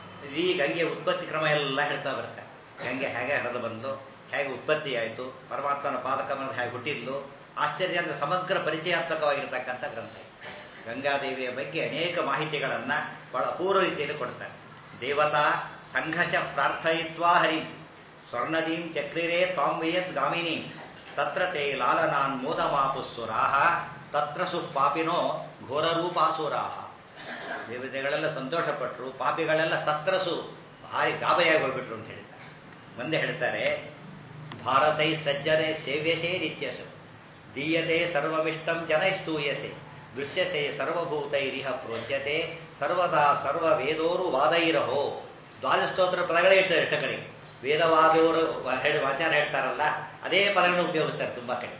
Speaker 1: ಈ ಗಂಗೆ ಉತ್ಪತ್ತಿ ಕ್ರಮ ಎಲ್ಲ ಹೇಳ್ತಾ ಬರ್ತಾರೆ ಗಂಗೆ ಹೇಗೆ ಹರಿದು ಬಂದು ಹೇಗೆ ಉತ್ಪತ್ತಿ ಆಯಿತು ಪರಮಾತ್ಮನ ಪಾದಕಮನದ ಹೇಗೆ ಹುಟ್ಟಿದ್ಲು ಆಶ್ಚರ್ಯ ಅಂದ್ರೆ ಸಮಗ್ರ ಪರಿಚಯಾತ್ಮಕವಾಗಿರ್ತಕ್ಕಂಥ ಗ್ರಂಥ ಗಂಗಾದೇವಿಯ ಬಗ್ಗೆ ಅನೇಕ ಮಾಹಿತಿಗಳನ್ನ ಬಹಳ ಅಪೂರ್ವ ರೀತಿಯಲ್ಲಿ ಕೊಡ್ತಾರೆ ದೇವತಾ ಸಂಘರ್ಷ ಪ್ರಾರ್ಥಯಿತ್ವಾ ಹರಿಂ ಸ್ವರ್ಣದೀಂ ಚಕ್ರಿರೇ ತ್ವಾಂ ವೇಯದ್ ಗಾಮಿನೀಂ ತತ್ರ ತೇ ಲಾಲನಾನ್ ಮೋದಮಾಪುಸ್ಸುರಾಹ ತತ್ರ ಸು ಪಾಪಿನೋ ಘೋರರೂಪಾಸುರಾಹ ದೇವತೆಗಳೆಲ್ಲ ಸಂತೋಷಪಟ್ಟರು ಪಾಪಿಗಳೆಲ್ಲ ತತ್ರಸು ಭಾರಿ ಗಾಬರಿಯಾಗಿ ಹೋಗ್ಬಿಟ್ರು ಅಂತ ಹೇಳ್ತಾರೆ ಮುಂದೆ ಹೇಳ್ತಾರೆ ಭಾರತೈ ಸಜ್ಜನೆ ಸೇವ್ಯಸೇ ನಿತ್ಯಸು ದೀಯತೆ ಸರ್ವಮಿಷ್ಟಂ ಜನೈಸ್ತೂಯಸೆ ದೃಶ್ಯಸೆ ಸರ್ವಭೂತೈರಿಹ ಪ್ರೋಚ್ಯತೆ ಸರ್ವದಾ ಸರ್ವ ವೇದೋರು ವಾದೈರಹೋ ದ್ವಾದಸ್ತೋತ್ರ ಪದಗಳೇ ಇರ್ತಾರೆ ಎಷ್ಟ ಕಡೆ ವೇದವಾದವರು ಹೇಳಿ ಆಚಾರ ಹೇಳ್ತಾರಲ್ಲ ಅದೇ ಪದಗಳನ್ನು ಉಪಯೋಗಿಸ್ತಾರೆ ತುಂಬಾ ಕಡೆ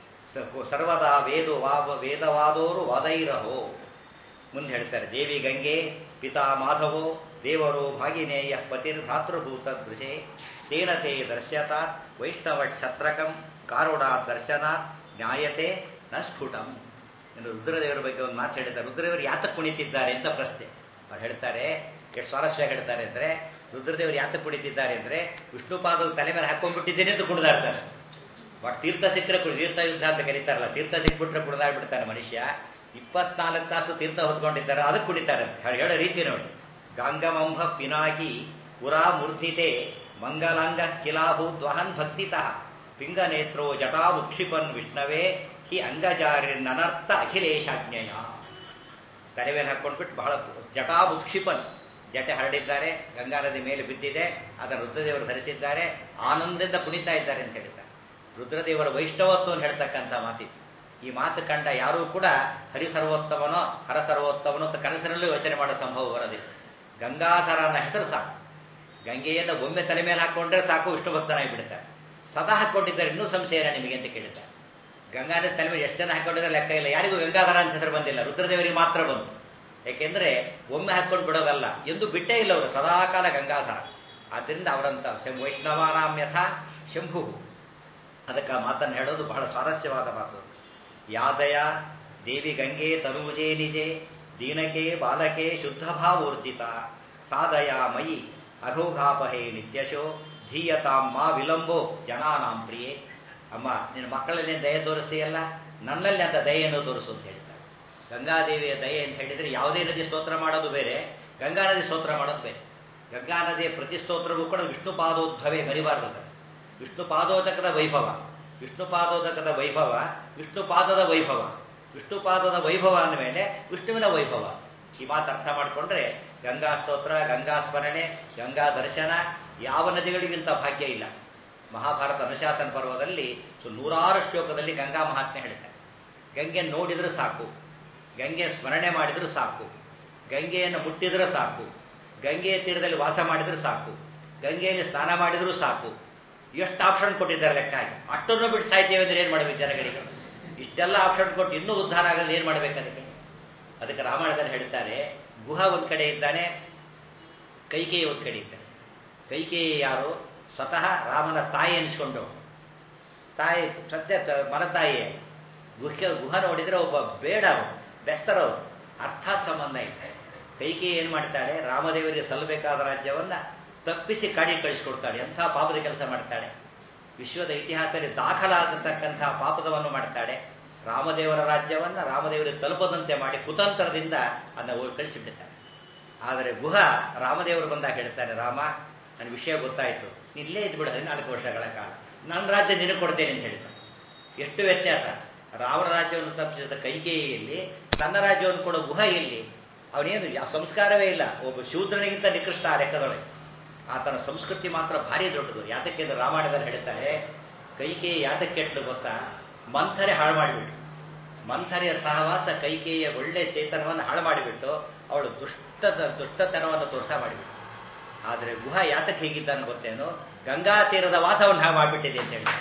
Speaker 1: ಸರ್ವದಾ ವೇದ ವಾವ ವೇದವಾದೋರು ವಾದೈರಹೋ ಮುಂದೆ ಹೇಳ್ತಾರೆ ದೇವಿ ಗಂಗೆ ಪಿತಾ ಮಾಧವೋ ದೇವರು ಭಾಗಿನೇಯ ಪತಿರ್ ಭ್ರಾತೃಭೂತ ದೃಶೆ ತೇನತೆ ದರ್ಶ್ಯತಾತ್ ವೈಷ್ಣವ ಛತ್ರಕಂ ಕಾರುಡ ದರ್ಶನಾತ್ ನ್ಯಾಯತೆ ನ ಸ್ಫುಟಂ ಇನ್ನು ರುದ್ರದೇವರ ಬಗ್ಗೆ ಒಂದು ಮಾತು ಹೇಳಿದ್ದಾರೆ ರುದ್ರದೇವರು ಯಾತಕ್ಕೆ ಕುಣಿತಿದ್ದಾರೆ ಅಂತ ಪ್ರಶ್ನೆ ಅವ್ರು ಹೇಳ್ತಾರೆ ಎಷ್ಟು ಸ್ವಾರಸ್ಯವಾಗಿ ಹೇಳ್ತಾರೆ ಅಂದ್ರೆ ರುದ್ರದೇವರು ಯಾತಕ್ಕೆ ಕುಣಿತಿದ್ದಾರೆ ಅಂದ್ರೆ ವಿಷ್ಣುಪಾದ ತಲೆ ಮೇಲೆ ಹಾಕೊಂಡ್ಬಿಟ್ಟಿದ್ದೇನೆ ಅಂತ ಕುಣಿದಾಡ್ತಾರೆ ಬಟ್ ತೀರ್ಥ ಸಿಕ್ಕರೆ ತೀರ್ಥ ಯುದ್ಧ ಅಂತ ಕರೀತಾರಲ್ಲ ತೀರ್ಥ ಸಿಕ್ಬಿಟ್ರೆ ಕುಣಿದಾಡ್ಬಿಡ್ತಾನೆ ಮನುಷ್ಯ ಇಪ್ಪತ್ನಾಲ್ಕು ತಾಸು ತೀರ್ಥ ಹೊತ್ಕೊಂಡಿದ್ದಾರೆ ಅದಕ್ಕೆ ಕುಣಿತಾರೆ ಅವ್ರು ಹೇಳೋ ರೀತಿ ನೋಡಿ ಗಂಗಮಂಭ ಪಿನಾಕಿ ಪುರಾ ಮೂರ್ಧಿತೆ ಮಂಗಲಾಂಗ ಕಿಲಾಭೂ ದ್ವಹನ್ ಭಕ್ತಿತಃ ಪಿಂಗನೇತ್ರೋ ಜಟಾ ಉಕ್ಷಿಪನ್ ವಿಷ್ಣವೇ ಹಿ ಅಂಗಜಾರಿನರ್ಥ ಅಖಿಲೇಶಾಜ್ಞೆಯ ತಲೆ ಮೇಲೆ ಹಾಕೊಂಡ್ಬಿಟ್ಟು ಬಹಳ ಜಟಾ ಉಕ್ಷಿಪನ್ ಜಟೆ ಹರಡಿದ್ದಾರೆ ಗಂಗಾ ನದಿ ಮೇಲೆ ಬಿದ್ದಿದೆ ಅದರ ರುದ್ರದೇವರು ಧರಿಸಿದ್ದಾರೆ ಆನಂದದಿಂದ ಕುಣಿತಾ ಇದ್ದಾರೆ ಅಂತ ಹೇಳಿದ್ದಾರೆ ರುದ್ರದೇವರ ವೈಷ್ಣವತ್ವವನ್ನು ಹೇಳ್ತಕ್ಕಂಥ ಮಾತಿತ್ತು ಈ ಮಾತು ಕಂಡ ಯಾರೂ ಕೂಡ ಹರಿಸರ್ವೋತ್ತಮನೋ ಹರಸರ್ವೋತ್ತಮನೋ ಅಂತ ಕನಸಿನಲ್ಲೂ ಯೋಚನೆ ಮಾಡೋ ಸಂಭವ ಬರೋದಿಲ್ಲ ಗಂಗಾಧರನ ಹೆಸರು ಸಾಕು ಗಂಗೆಯನ್ನು ಒಮ್ಮೆ ತಲೆ ಮೇಲೆ ಹಾಕೊಂಡ್ರೆ ಸಾಕು ವಿಷ್ಣು ಭಕ್ತನಾಗಿ ಬಿಡ್ತಾರೆ ಸದಾ ಹಾಕೊಂಡಿದ್ದಾರೆ ಇನ್ನೂ ಸಂಶಯ ನಿಮಗೆ ಅಂತ ಕೇಳಿದ್ದಾರೆ ಗಂಗಾಧರ ತಲೆ ಮೇಲೆ ಎಷ್ಟು ಜನ ಹಾಕೊಂಡಿದ್ದಾರೆ ಲೆಕ್ಕ ಇಲ್ಲ ಯಾರಿಗೂ ಗಂಗಾಧರ ಅಂತ ಹೆಸರು ಬಂದಿಲ್ಲ ರುದ್ರದೇವರಿಗೆ ಮಾತ್ರ ಬಂತು ಯಾಕೆಂದ್ರೆ ಒಮ್ಮೆ ಹಾಕೊಂಡು ಬಿಡೋದಲ್ಲ ಎಂದು ಬಿಟ್ಟೇ ಇಲ್ಲ ಅವರು ಸದಾಕಾಲ ಗಂಗಾಧರ ಆದ್ದರಿಂದ ಅವರಂತ ವೈಷ್ಣವಾನಾಂ ಯಥ ಶಂಭು ಅದಕ್ಕೆ ಆ ಮಾತನ್ನು ಹೇಳೋದು ಬಹಳ ಸ್ವಾರಸ್ಯವಾದ ಮಾತು ಯಾದಯ ದೇವಿ ಗಂಗೆ ತನೂಜೆ ನಿಜೆ ದೀನಕೆ ಬಾಲಕೆ ಶುದ್ಧ ಭಾವೂರ್ಜಿತ ಸಾದಯ ಮಯಿ ಅಘೌಘಾಪಹೇ ನಿತ್ಯಶೋ ಧೀಯತಾಂ ಮಾ ವಿಲಂಬೋ ಜನಾನಾಂ ಪ್ರಿಯೇ ಅಮ್ಮ ನಿನ್ನ ಮಕ್ಕಳಲ್ಲಿ ದಯೆ ತೋರಿಸ್ತೀಯಲ್ಲ ನನ್ನಲ್ಲಿ ಅಂತ ದಯೆಯನ್ನು ತೋರಿಸು ಅಂತ ಹೇಳ್ತಾರೆ ಗಂಗಾದೇವಿಯ ದಯೆ ಅಂತ ಹೇಳಿದ್ರೆ ಯಾವುದೇ ನದಿ ಸ್ತೋತ್ರ ಮಾಡೋದು ಬೇರೆ ಗಂಗಾ ನದಿ ಸ್ತೋತ್ರ ಮಾಡೋದು ಬೇರೆ ಗಂಗಾ ನದಿಯ ಪ್ರತಿ ಸ್ತೋತ್ರವೂ ಕೂಡ ವಿಷ್ಣು ಪಾದೋದ್ಭವೇ ಮರಿಬಾರ್ದು ವಿಷ್ಣು ಪಾದೋದಕದ ವೈಭವ ವಿಷ್ಣು ಪಾದೋದಕದ ವೈಭವ ವಿಷ್ಣು ಪಾದದ ವೈಭವ ವಿಷ್ಣು ಪಾದದ ವೈಭವ ಅಂದಮೇಲೆ ವಿಷ್ಣುವಿನ ವೈಭವ ಈ ಮಾತು ಅರ್ಥ ಮಾಡಿಕೊಂಡ್ರೆ ಗಂಗಾ ಸ್ತೋತ್ರ ಗಂಗಾ ಸ್ಮರಣೆ ಗಂಗಾ ದರ್ಶನ ಯಾವ ನದಿಗಳಿಗಿಂತ ಭಾಗ್ಯ ಇಲ್ಲ ಮಹಾಭಾರತ ಅನುಶಾಸನ ಪರ್ವದಲ್ಲಿ ಸೊ ನೂರಾರು ಶ್ಲೋಕದಲ್ಲಿ ಗಂಗಾ ಮಹಾತ್ಮೆ ಹೇಳ್ತಾರೆ ಗಂಗೆ ನೋಡಿದ್ರೆ ಸಾಕು ಗಂಗೆ ಸ್ಮರಣೆ ಮಾಡಿದ್ರೆ ಸಾಕು ಗಂಗೆಯನ್ನು ಮುಟ್ಟಿದ್ರೆ ಸಾಕು ಗಂಗೆಯ ತೀರದಲ್ಲಿ ವಾಸ ಮಾಡಿದ್ರೆ ಸಾಕು ಗಂಗೆಯಲ್ಲಿ ಸ್ನಾನ ಮಾಡಿದ್ರೂ ಸಾಕು ಎಷ್ಟು ಆಪ್ಷನ್ ಕೊಟ್ಟಿದ್ದಾರೆ ಲೆಕ್ಕ ಹಾಕಿ ಅಷ್ಟನ್ನು ಬಿಟ್ಟು ಸಾಯ್ತೇವೆ ಅಂದ್ರೆ ಏನ್ ಮಾಡಬೇಕು ಜನಗಳಿಗೆ ಇಷ್ಟೆಲ್ಲ ಆಪ್ಷನ್ ಕೊಟ್ಟು ಇನ್ನೂ ಉದ್ಧಾರ ಆಗಲು ಏನ್ ಮಾಡ್ಬೇಕು ಅದಕ್ಕೆ ಅದಕ್ಕೆ ರಾಮಾಯಣದಲ್ಲಿ ಹೇಳ್ತಾರೆ ಗುಹ ಒಂದು ಕಡೆ ಇದ್ದಾನೆ ಕೈಕೇಯಿ ಒಂದು ಕಡೆ ಇದ್ದಾನೆ ಕೈಕೇಯಿ ಯಾರು ಸ್ವತಃ ರಾಮನ ತಾಯಿ ಅನಿಸ್ಕೊಂಡು ತಾಯಿ ಸತ್ಯ ತ- ಮನತಾಯಿಯೇ ಗುಹ್ಯ ಗುಹ ನೋಡಿದ್ರೆ ಒಬ್ಬ ಬೇಡ ಅವನು ಬೆಸ್ತರವರು ಅರ್ಥ ಸಂಬಂಧ ಇದೆ ಕೈಕೇಯಿ ಏನ್ ಮಾಡ್ತಾಳೆ ರಾಮದೇವರಿಗೆ ಸಲ್ಲಬೇಕಾದ ರಾಜ್ಯವನ್ನ ತಪ್ಪಿಸಿ ಕಾಡಿ ಕಳಿಸ್ಕೊಡ್ತಾಳೆ ಎಂಥ ಪಾಪದ ಕೆಲಸ ಮಾಡ್ತಾಳೆ ವಿಶ್ವದ ಇತಿಹಾಸದಲ್ಲಿ ದಾಖಲಾಗತಕ್ಕಂತಹ ಪಾಪದವನ್ನು ಮಾಡ್ತಾಳೆ ರಾಮದೇವರ ರಾಜ್ಯವನ್ನ ರಾಮದೇವರಿಗೆ ತಲುಪದಂತೆ ಮಾಡಿ ಕುತಂತ್ರದಿಂದ ಅದನ್ನ ಕಳಿಸಿಬಿಡ್ತಾಳೆ ಆದರೆ ಗುಹ ರಾಮದೇವರು ಬಂದಾಗ ಹೇಳ್ತಾನೆ ರಾಮ ನನ್ನ ವಿಷಯ ಗೊತ್ತಾಯ್ತು ನೀನ್ ಇಲ್ಲೇ ಇದ್ಬಿಡ ಹದಿನಾಲ್ಕು ವರ್ಷಗಳ ಕಾಲ ನನ್ನ ರಾಜ್ಯ ನಿನಗೆ ಕೊಡ್ತೇನೆ ಅಂತ ಹೇಳ್ತಾನೆ ಎಷ್ಟು ವ್ಯತ್ಯಾಸ ರಾವಣ ರಾಜ್ಯವನ್ನು ತಪ್ಪಿಸಿದ ಕೈಕೇಯಿಯಲ್ಲಿ ತನ್ನ ರಾಜ್ಯವನ್ನು ಕೊಡೋ ಗುಹ ಎಲ್ಲಿ ಅವನೇನು ಯಾವ ಸಂಸ್ಕಾರವೇ ಇಲ್ಲ ಒಬ್ಬ ಶೂದ್ರನಿಗಿಂತ ನಿಕೃಷ್ಟ ಆ ಲೆಕ್ಕದೊಳಗೆ ಆತನ ಸಂಸ್ಕೃತಿ ಮಾತ್ರ ಭಾರಿ ದೊಡ್ಡದು ಯಾತಕ್ಕೆ ಅಂದ್ರೆ ರಾಮಾಯಣದಲ್ಲಿ ಹೇಳ್ತಾರೆ ಕೈಕೇಯಿ ಯಾತಕ್ಕೆ ಕೆಟ್ಟಲು ಗೊತ್ತಾ ಮಂಥರೆ ಹಾಳು ಮಾಡಿಬಿಟ್ಟು ಮಂಥರೆಯ ಸಹವಾಸ ಕೈಕೇಯಿಯ ಒಳ್ಳೆ ಚೇತನವನ್ನು ಹಾಳು ಮಾಡಿಬಿಟ್ಟು ಅವಳು ದುಷ್ಟದ ದುಷ್ಟತನವನ್ನು ತೋರ್ಸ ಮಾಡಿಬಿಟ್ಟು ಆದರೆ ಗುಹ ಯಾತಕ್ಕೆ ಹೀಗಿದ್ದಾನೆ ಗೊತ್ತೇನು ಗಂಗಾ ತೀರದ ವಾಸವನ್ನು ಹಾಳು ಮಾಡಿಬಿಟ್ಟಿದೆ ಅಂತ ಹೇಳಿ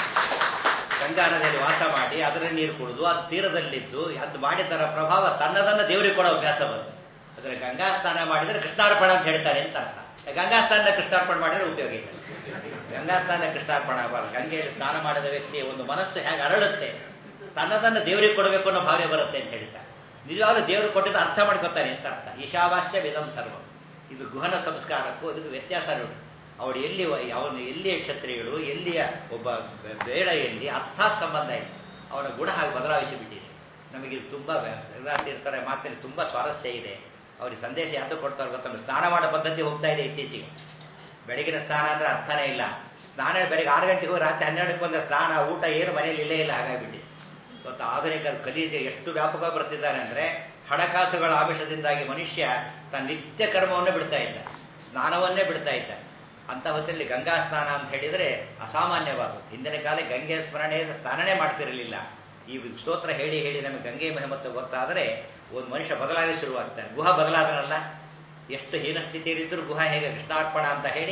Speaker 1: ಗಂಗಾ ನದಿಯಲ್ಲಿ ವಾಸ ಮಾಡಿ ಅದರ ನೀರು ಕುಡಿದು ಅದು ತೀರದಲ್ಲಿದ್ದು ಅದು ಮಾಡಿದ್ದರ ಪ್ರಭಾವ ತನ್ನದನ್ನ ದೇವರಿಗೆ ಕೊಡೋ ಅಭ್ಯಾಸ ಬಂತು ಆದರೆ ಗಂಗಾ ಸ್ನಾನ ಮಾಡಿದರೆ ಕೃಷ್ಣಾರ್ಪಣ ಅಂತ ಹೇಳ್ತಾರೆ ಅಂತ ಅರ್ಥ ಗಂಗಾ ಸ್ನಾನ ಕೃಷ್ಣಾರ್ಪಣ ಮಾಡಿದ್ರೆ ಉಪಯೋಗ ಇಲ್ಲ ಗಂಗಾ ಸ್ನಾನ ಕೃಷ್ಣಾರ್ಪಣ ಆಗಬಾರ್ದು ಗಂಗೆಯಲ್ಲಿ ಸ್ನಾನ ಮಾಡಿದ ವ್ಯಕ್ತಿಯ ಒಂದು ಮನಸ್ಸು ಹೇಗೆ ಅರಳುತ್ತೆ ತನ್ನದನ್ನು ದೇವರಿಗೆ ಕೊಡಬೇಕು ಅನ್ನೋ ಭಾವನೆ ಬರುತ್ತೆ ಅಂತ ಹೇಳ್ತಾರೆ ನಿಜವಾಗ್ಲೂ ದೇವರು ಕೊಟ್ಟಿದ್ದು ಅರ್ಥ ಮಾಡ್ಕೊತಾನೆ ಅಂತ ಅರ್ಥ ಈಶಾವಾಸ್ಯ ವಿಧಂ ಸರ್ವ ಇದು ಗುಹನ ಸಂಸ್ಕಾರಕ್ಕೂ ಇದಕ್ಕೆ ವ್ಯತ್ಯಾಸ ನೋಡಿ ಅವಳು ಎಲ್ಲಿ ಅವನು ಎಲ್ಲಿಯ ಕ್ಷತ್ರಿಯಳು ಎಲ್ಲಿಯ ಒಬ್ಬ ಬೇಡ ಎಲ್ಲಿ ಅರ್ಥಾತ್ ಸಂಬಂಧ ಇಲ್ಲ ಅವನ ಗುಣ ಹಾಗೆ ಬದಲಾಯಿಸಿ ಬಿಟ್ಟಿದೆ ನಮಗೆ ಇದು ತುಂಬ ಇರ್ತಾರೆ ಮಾತಿನಲ್ಲಿ ತುಂಬ ಸ್ವಾರಸ್ಯ ಇದೆ ಅವ್ರಿಗೆ ಸಂದೇಶ ಯಾವುದು ಕೊಡ್ತಾರೆ ಗೊತ್ತಲ್ಲ ಸ್ನಾನ ಮಾಡೋ ಪದ್ಧತಿ ಹೋಗ್ತಾ ಇದೆ ಇತ್ತೀಚೆಗೆ ಬೆಳಗಿನ ಸ್ನಾನ ಅಂದ್ರೆ ಅರ್ಥನೇ ಇಲ್ಲ ಸ್ನಾನ ಬೆಳಗ್ಗೆ ಆರು ಗಂಟೆಗೆ ಹೋಗಿ ರಾತ್ರಿ ಹನ್ನೆರಡಕ್ಕೆ ಬಂದ ಸ್ನಾನ ಊಟ ಏನು ಮನೆಯಲ್ಲಿ ಇಲ್ಲೇ ಇಲ್ಲ ಹಾಗಾಗ್ಬಿಟ್ಟು ಇವತ್ತು ಆಧುನಿಕ ಕಲೀಜೆ ಎಷ್ಟು ವ್ಯಾಪಕ ಬರ್ತಿದ್ದಾನೆ ಅಂದ್ರೆ ಹಣಕಾಸುಗಳ ಆಮಿಷದಿಂದಾಗಿ ಮನುಷ್ಯ ತನ್ನ ನಿತ್ಯ ಕರ್ಮವನ್ನೇ ಬಿಡ್ತಾ ಇದ್ದ ಸ್ನಾನವನ್ನೇ ಬಿಡ್ತಾ ಇದ್ದ ಅಂತ ಹೊತ್ತಲ್ಲಿ ಗಂಗಾ ಸ್ನಾನ ಅಂತ ಹೇಳಿದ್ರೆ ಅಸಾಮಾನ್ಯವಾದದ್ದು ಹಿಂದಿನ ಕಾಲ ಗಂಗೆ ಸ್ಮರಣೆಯಿಂದ ಸ್ನಾನನೇ ಮಾಡ್ತಿರಲಿಲ್ಲ ಈ ಸ್ತೋತ್ರ ಹೇಳಿ ಹೇಳಿ ನಮಗೆ ಗಂಗೆ ಮಹಮತ್ತು ಗೊತ್ತಾದರೆ ಒಂದು ಮನುಷ್ಯ ಬದಲಾಗಿ ಶುರುವಾಗ್ತಾನೆ ಗುಹ ಬದಲಾದನಲ್ಲ ಎಷ್ಟು ಹೀನ ಸ್ಥಿತಿಯಲ್ಲಿದ್ದರೂ ಗುಹ ಹೇಗೆ ಕೃಷ್ಣಾರ್ಪಣ ಅಂತ ಹೇಳಿ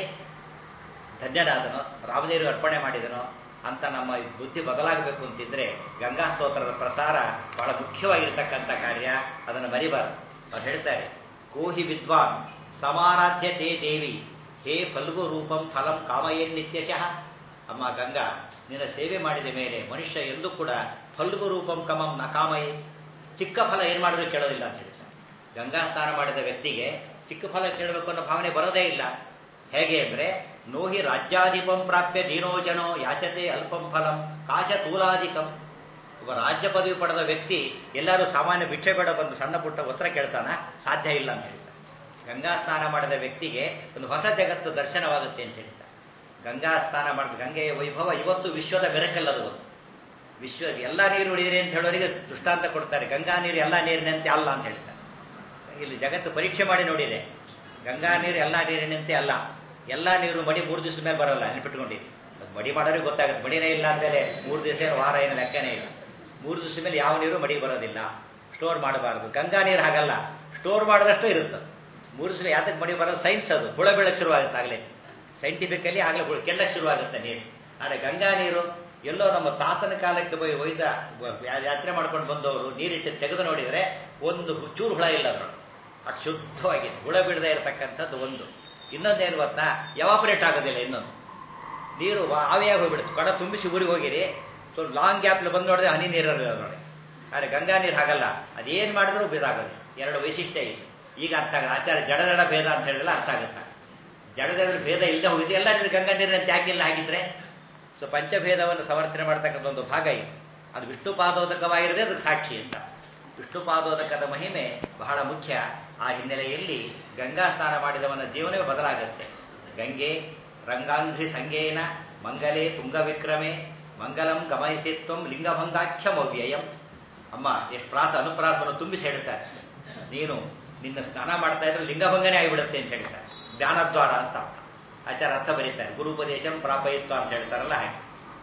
Speaker 1: ಧನ್ಯನಾದನೋ ರಾಮದೇವರು ಅರ್ಪಣೆ ಮಾಡಿದನೋ ಅಂತ ನಮ್ಮ ಬುದ್ಧಿ ಬದಲಾಗಬೇಕು ಅಂತಿದ್ರೆ ಗಂಗಾ ಸ್ತೋತ್ರದ ಪ್ರಸಾರ ಬಹಳ ಮುಖ್ಯವಾಗಿರ್ತಕ್ಕಂಥ ಕಾರ್ಯ ಅದನ್ನು ಮರಿಬಾರದು ಅವ್ರು ಹೇಳ್ತಾರೆ ಕೋಹಿ ವಿದ್ವಾನ್ ಸಮಾರಾಧ್ಯ ತೇ ದೇವಿ ಹೇ ಫಲ್ಗು ರೂಪಂ ಫಲಂ ಕಾಮಯೇನ್ ನಿತ್ಯಶಃ ಅಮ್ಮ ಗಂಗಾ ನಿನ್ನ ಸೇವೆ ಮಾಡಿದ ಮೇಲೆ ಮನುಷ್ಯ ಎಂದೂ ಕೂಡ ಫಲ್ಗು ರೂಪಂ ಕಮಂ ನ ಕಾಮಯೇ ಚಿಕ್ಕ ಫಲ ಏನು ಮಾಡಿದ್ರು ಕೇಳೋದಿಲ್ಲ ಅಂತ ಹೇಳ್ತಾರೆ ಗಂಗಾ ಸ್ನಾನ ಮಾಡಿದ ವ್ಯಕ್ತಿಗೆ ಚಿಕ್ಕ ಫಲ ಕೇಳಬೇಕು ಅನ್ನೋ ಭಾವನೆ ಬರೋದೇ ಇಲ್ಲ ಹೇಗೆ ಅಂದ್ರೆ ನೋಹಿ ರಾಜ್ಯಾಧಿಪಂ ಪ್ರಾಪ್ಯ ದೀನೋಜನೋ ಯಾಚತೆ ಅಲ್ಪಂ ಫಲಂ ಕಾಶ ತೂಲಾಧಿಕಂ ಒಬ್ಬ ರಾಜ್ಯ ಪದವಿ ಪಡೆದ ವ್ಯಕ್ತಿ ಎಲ್ಲರೂ ಸಾಮಾನ್ಯ ಭಿಕ್ಷೆ ಬೇಡ ಬಂದು ಸಣ್ಣ ಪುಟ್ಟ ವಸ್ತ್ರ ಕೇಳ್ತಾನ ಸಾಧ್ಯ ಇಲ್ಲ ಅಂತ ಹೇಳ್ತಾರೆ ಗಂಗಾ ಸ್ನಾನ ಮಾಡಿದ ವ್ಯಕ್ತಿಗೆ ಒಂದು ಹೊಸ ಜಗತ್ತು ದರ್ಶನವಾಗುತ್ತೆ ಅಂತ ಹೇಳ್ತಾರೆ ಗಂಗಾ ಸ್ನಾನ ಮಾಡಿದ ಗಂಗೆಯ ವೈಭವ ಇವತ್ತು ವಿಶ್ವದ ಬೆರಕಲ್ಲ ಅದು ಒಂದು ವಿಶ್ವ ಎಲ್ಲ ನೀರು ಉಳಿದಿರಿ ಅಂತ ಹೇಳೋರಿಗೆ ದೃಷ್ಟಾಂತ ಕೊಡ್ತಾರೆ ಗಂಗಾ ನೀರು ಎಲ್ಲ ನೀರಿನಂತೆ ಅಲ್ಲ ಅಂತ ಹೇಳ್ತಾರೆ ಇಲ್ಲಿ ಜಗತ್ತು ಪರೀಕ್ಷೆ ಮಾಡಿ ನೋಡಿದೆ ಗಂಗಾ ನೀರು ಎಲ್ಲ ನೀರಿನಂತೆ ಅಲ್ಲ ಎಲ್ಲ ನೀರು ಮಡಿ ಮೂರು ದಿವಸ ಮೇಲೆ ಬರಲ್ಲ ನೆನ್ಪಿಟ್ಕೊಂಡಿರಿ ಅದು ಮಡಿ ಮಾಡೋರಿಗೆ ಗೊತ್ತಾಗುತ್ತೆ ಮಡಿನೇ ಇಲ್ಲ ಅಂದಮೇಲೆ ಮೂರು ದಿವಸ ಏನು ವಾರ ಏನು ಲೆಕ್ಕನೇ ಇಲ್ಲ ಮೂರು ದಿವಸ ಮೇಲೆ ಯಾವ ನೀರು ಮಡಿ ಬರೋದಿಲ್ಲ ಸ್ಟೋರ್ ಮಾಡಬಾರದು ಗಂಗಾ ನೀರು ಹಾಗಲ್ಲ ಸ್ಟೋರ್ ಮಾಡಿದಷ್ಟು ಇರುತ್ತೆ ಮೂರು ದಿವಸ ಯಾತಕ್ಕೆ ಮಡಿ ಬರೋದು ಸೈನ್ಸ್ ಅದು ಹುಳ ಬೀಳಕ್ಕೆ ಶುರುವಾಗುತ್ತೆ ಆಗಲೇ ಸೈಂಟಿಫಿಕಲಿ ಆಗಲೇ ಹುಳ ಕೆಳ್ಳಕ್ಕೆ ಶುರುವಾಗುತ್ತೆ ನೀರು ಆದರೆ ಗಂಗಾ ನೀರು ಎಲ್ಲೋ ನಮ್ಮ ತಾತನ ಕಾಲಕ್ಕೆ ಹೋಗಿ ಒಯ್ದ ಯಾತ್ರೆ ಮಾಡ್ಕೊಂಡು ಬಂದವರು ನೀರಿಟ್ಟು ತೆಗೆದು ನೋಡಿದರೆ ಒಂದು ಚೂರು ಹುಳ ಇಲ್ಲ ಅದರೊಳಗೆ ಅಷ್ಟು ಶುದ್ಧವಾಗಿದೆ ಹುಳ ಬಿಡದೆ ಇರತಕ್ಕಂಥದ್ದು ಒಂದು ಇನ್ನೊಂದೇನು ಗೊತ್ತಾ ಎವಾಪರೇಟ್ ಆಗೋದಿಲ್ಲ ಇನ್ನೊಂದು ನೀರು ಆವಿಯಾಗಿ ಹೋಗ್ಬಿಡುತ್ತೆ ಕೊಡ ತುಂಬಿಸಿ ಊರಿಗೆ ಹೋಗಿರಿ ಸ್ವಲ್ಪ ಲಾಂಗ್ ಗ್ಯಾಪ್ಲಿ ಬಂದು ನೋಡಿದ್ರೆ ಹನಿ ನೀರಲ್ಲಿ ಅದರೊಳಗೆ ಆದರೆ ಗಂಗಾ ನೀರು ಹಾಗಲ್ಲ ಅದೇನು ಮಾಡಿದ್ರೂ ಬೇದಾಗೋದು ಎರಡು ವೈಶಿಷ್ಟ್ಯ ಇದೆ ಈಗ ಅರ್ಥ ಆಗಲ್ಲ ಆಚಾರ್ಯ ಜಡ ಜಡ ಭೇದ ಅಂತ ಹೇಳಿದ್ರೆ ಅರ್ಥ ಆಗುತ್ತೆ ಜಡದಲ್ಲಿ ಭೇದ ಇಲ್ಲದೆ ಹೋಗಿದೆ ಎಲ್ಲ ನೀರು ಗಂಗಾ ನೀರಿನಂತೆ ಯಾಕಿಲ್ಲ ಹಾಗಿದ್ರೆ ಸೊ ಪಂಚಭೇದವನ್ನು ಸಮರ್ಥನೆ ಮಾಡ್ತಕ್ಕಂಥ ಒಂದು ಭಾಗ ಇದೆ ಅದು ವಿಷ್ಣು ಪಾದೋದಕವಾಗಿರದೆ ಅದಕ್ಕೆ ಸಾಕ್ಷಿ ಅಂತ ವಿಷ್ಣು ಪಾದೋದಕದ ಮಹಿಮೆ ಬಹಳ ಮುಖ್ಯ ಆ ಹಿನ್ನೆಲೆಯಲ್ಲಿ ಗಂಗಾ ಸ್ನಾನ ಮಾಡಿದವನ ಜೀವನವೇ ಬದಲಾಗುತ್ತೆ ಗಂಗೆ ರಂಗಾಂಘ್ರಿ ಸಂಗೇನ ಮಂಗಲೇ ತುಂಗವಿಕ್ರಮೆ ಮಂಗಲಂ ಗಮನಿಸಿತ್ವಂ ಲಿಂಗಭಂಗಾಖ್ಯಮವ್ಯಯಂ ಅಮ್ಮ ಎಷ್ಟು ಪ್ರಾಸ ಅನುಪ್ರಾಸವನ್ನು ತುಂಬಿಸಿ ಹೇಳ್ತಾರೆ ನೀನು ನಿನ್ನ ಸ್ನಾನ ಮಾಡ್ತಾ ಇದ್ರೆ ಲಿಂಗಭಂಗನೇ ಆಗಿಬಿಡುತ್ತೆ ಅಂತ ಹೇಳ್ತಾರೆ ಜ್ಞಾನದ್ವಾರ ಅಂತ ಅರ್ಥ ಆಚಾರ ಅರ್ಥ ಬರೀತಾರೆ ಗುರುಪದೇಶಂ ಪ್ರಾಪಯಿತ್ವ ಅಂತ ಹೇಳ್ತಾರಲ್ಲ ಹಾಗೆ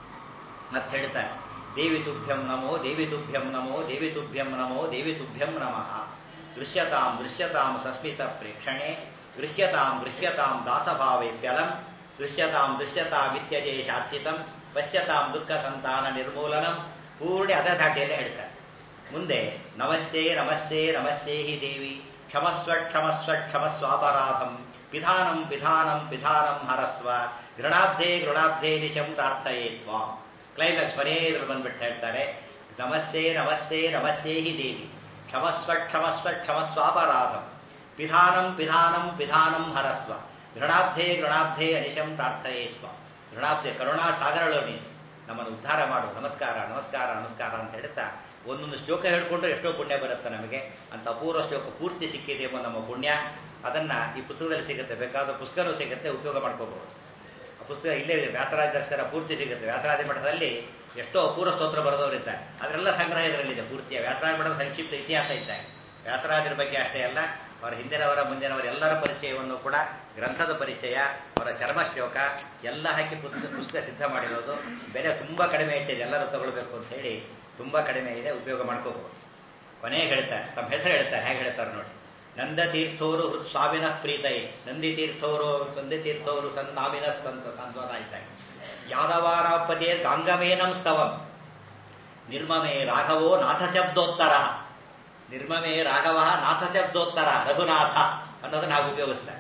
Speaker 1: ಮತ್ತೆ ಹೇಳ್ತಾರೆ ದೇವಿ ತುಭ್ಯಂ ನಮೋ ದೇವಿ ತುಭ್ಯಂ ನಮೋ ದೇವಿ ತುಭ್ಯಂ ನಮೋ ದೇವಿ ತುಭ್ಯಂ ನಮಃ ದೃಶ್ಯತಾಂ ದೃಶ್ಯತಾಂ ಸಸ್ಮಿತ ಪ್ರೇಕ್ಷಣೆ ಗೃಹ್ಯತಾಂ ಗೃಹ್ಯತಾಂ ದಾಸಭಾವೇಪ್ಯಲಂ ದೃಶ್ಯತಾಂ ದೃಶ್ಯತಾಮಿತ್ಯಜೇಶಾರ್ಚಿತಂ ಪಶ್ಯತಾಂ ದುಃಖ ಸಂತಾನ ನಿರ್ಮೂಲನಂ ಪೂರ್ಣಿ ಅದ ಧಾಟಿಯಲ್ಲೇ ಹೇಳ್ತಾರೆ ಮುಂದೆ ನಮಸ್ಸೇ ನಮಸ್ಸೇ ನಮಸ್ಸೇ ಹಿ ದೇವಿ ಕ್ಷಮಸ್ವ ಕ್ಷಮಸ್ವ ಕ್ಷಮಸ್ವಾಪರಾಧಂ ಪಿಧಾನಂ ಪಿಧಾನಂ ಪಿಧಾನಂ ಹರಸ್ವ ಗೃಣಾಬ್ಧೆ ಗೃಣಾಬ್ಧೆ ನಿಶಂ ಪ್ರಾರ್ಥಯೇ ತ್ವಾಂ ಕ್ಲೈಮ್ಯಾಕ್ಸ್ ಕೊನೆಯದ್ರಲ್ಲಿ ಬಂದ್ಬಿಟ್ಟು ಹೇಳ್ತಾರೆ ನಮಸ್ಸೇ ನಮಸ್ಸೇ ನಮಸ್ಸೇ ಹಿ ದೇವಿ ಕ್ಷಮಸ್ವ ಕ್ಷಮಸ್ವ ಕ್ಷಮಸ್ವಾಪರಾಧಂ ಪಿಧಾನಂ ಪಿಧಾನಂ ಪಿಧಾನಂ ಹರಸ್ವ ಗೃಣಾಬ್ಧೆ ಗೃಣಾಬ್ಧೆ ಅನಿಶಂ ಪ್ರಾರ್ಥಯೇ ತ್ವಾಂ ಗೃಣಾಬ್ಧೆ ಕರುಣಾ ಸಾಗರಳು ನೀನು ನಮ್ಮನ್ನು ಉದ್ಧಾರ ಮಾಡು ನಮಸ್ಕಾರ ನಮಸ್ಕಾರ ನಮಸ್ಕಾರ ಅಂತ ಹೇಳ್ತಾ ಒಂದೊಂದು ಶ್ಲೋಕ ಹೇಳ್ಕೊಂಡ್ರೆ ಎಷ್ಟೋ ಪುಣ್ಯ ಬರುತ್ತೆ ನಮಗೆ ಅಂತ ಅಪೂರ್ವ ಶ್ಲೋಕ ಪೂರ್ತಿ ಸಿಕ್ಕಿದೆ ಎಂಬ ನಮ್ಮ ಪುಣ್ಯ ಅದನ್ನ ಈ ಪುಸ್ತಕದಲ್ಲಿ ಸಿಗುತ್ತೆ ಬೇಕಾದ ಪುಸ್ತಕನೂ ಸಿಗುತ್ತೆ ಉಪಯೋಗ ಮಾಡ್ಕೋಬಹುದು ಆ ಪುಸ್ತಕ ಇಲ್ಲೇ ವ್ಯಾಸರಾಜ ದರ್ಶನ ಪೂರ್ತಿ ಸಿಗುತ್ತೆ ವ್ಯಾಸರಾಜ ಮಠದಲ್ಲಿ ಎಷ್ಟೋ ಅಪೂರ್ವ ಸ್ತೋತ್ರ ಬರೆದವರಿದ್ದಾರೆ ಅದರೆಲ್ಲ ಸಂಗ್ರಹ ಇದರಲ್ಲಿದೆ ಪೂರ್ತಿಯ ವ್ಯಾಸರಾಜ ಮಠದ ಸಂಕ್ಷಿಪ್ತ ಇತಿಹಾಸ ಇದ್ದಾರೆ ವ್ಯಾಸರಾಜರ ಬಗ್ಗೆ ಅಷ್ಟೇ ಅಲ್ಲ ಅವರ ಹಿಂದಿನವರ ಮುಂದಿನವರ ಎಲ್ಲರ ಪರಿಚಯವನ್ನು ಕೂಡ ಗ್ರಂಥದ ಪರಿಚಯ ಅವರ ಚರ್ಮ ಶ್ಲೋಕ ಎಲ್ಲ ಹಾಕಿ ಪುಸ್ತಕ ಪುಸ್ತಕ ಸಿದ್ಧ ಮಾಡಿರೋದು ಬೆಲೆ ತುಂಬಾ ಕಡಿಮೆ ಇಟ್ಟಿದೆ ಎಲ್ಲರೂ ತಗೊಳ್ಬೇಕು ಅಂತ ಹೇಳಿ ತುಂಬಾ ಕಡಿಮೆ ಇದೆ ಉಪಯೋಗ ಮಾಡ್ಕೋಬಹುದು ಕೊನೆಗೆ ಹೇಳ್ತಾರೆ ತಮ್ಮ ಹೆಸರು ಹೇಳ್ತಾರೆ ಹೇಗೆ ಹೇಳ್ತಾರೆ ನೋಡಿ ನಂದ ತೀರ್ಥೋರು ಸ್ವಾಮಿನ ಪ್ರೀತೈ ನಂದಿ ತೀರ್ಥೋರು ನಂದಿ ತೀರ್ಥೋರು ಸನ್ನಾಮಿನ ಸಂತ ಸಂವಾದ ಇದ್ದಾಗ ಯಾದವಾರಾಪತಿಯ ಗಾಂಗಮೇನಂ ಸ್ತವಂ ನಿರ್ಮಮೇ ರಾಘವೋ ನಾಥ ಶಬ್ದೋತ್ತರ ನಿರ್ಮಮೇ ರಾಘವ ನಾಥ ಶಬ್ದೋತ್ತರ ರಘುನಾಥ ಅನ್ನೋದನ್ನ ನಾವು ಉಪಯೋಗಿಸ್ತಾರೆ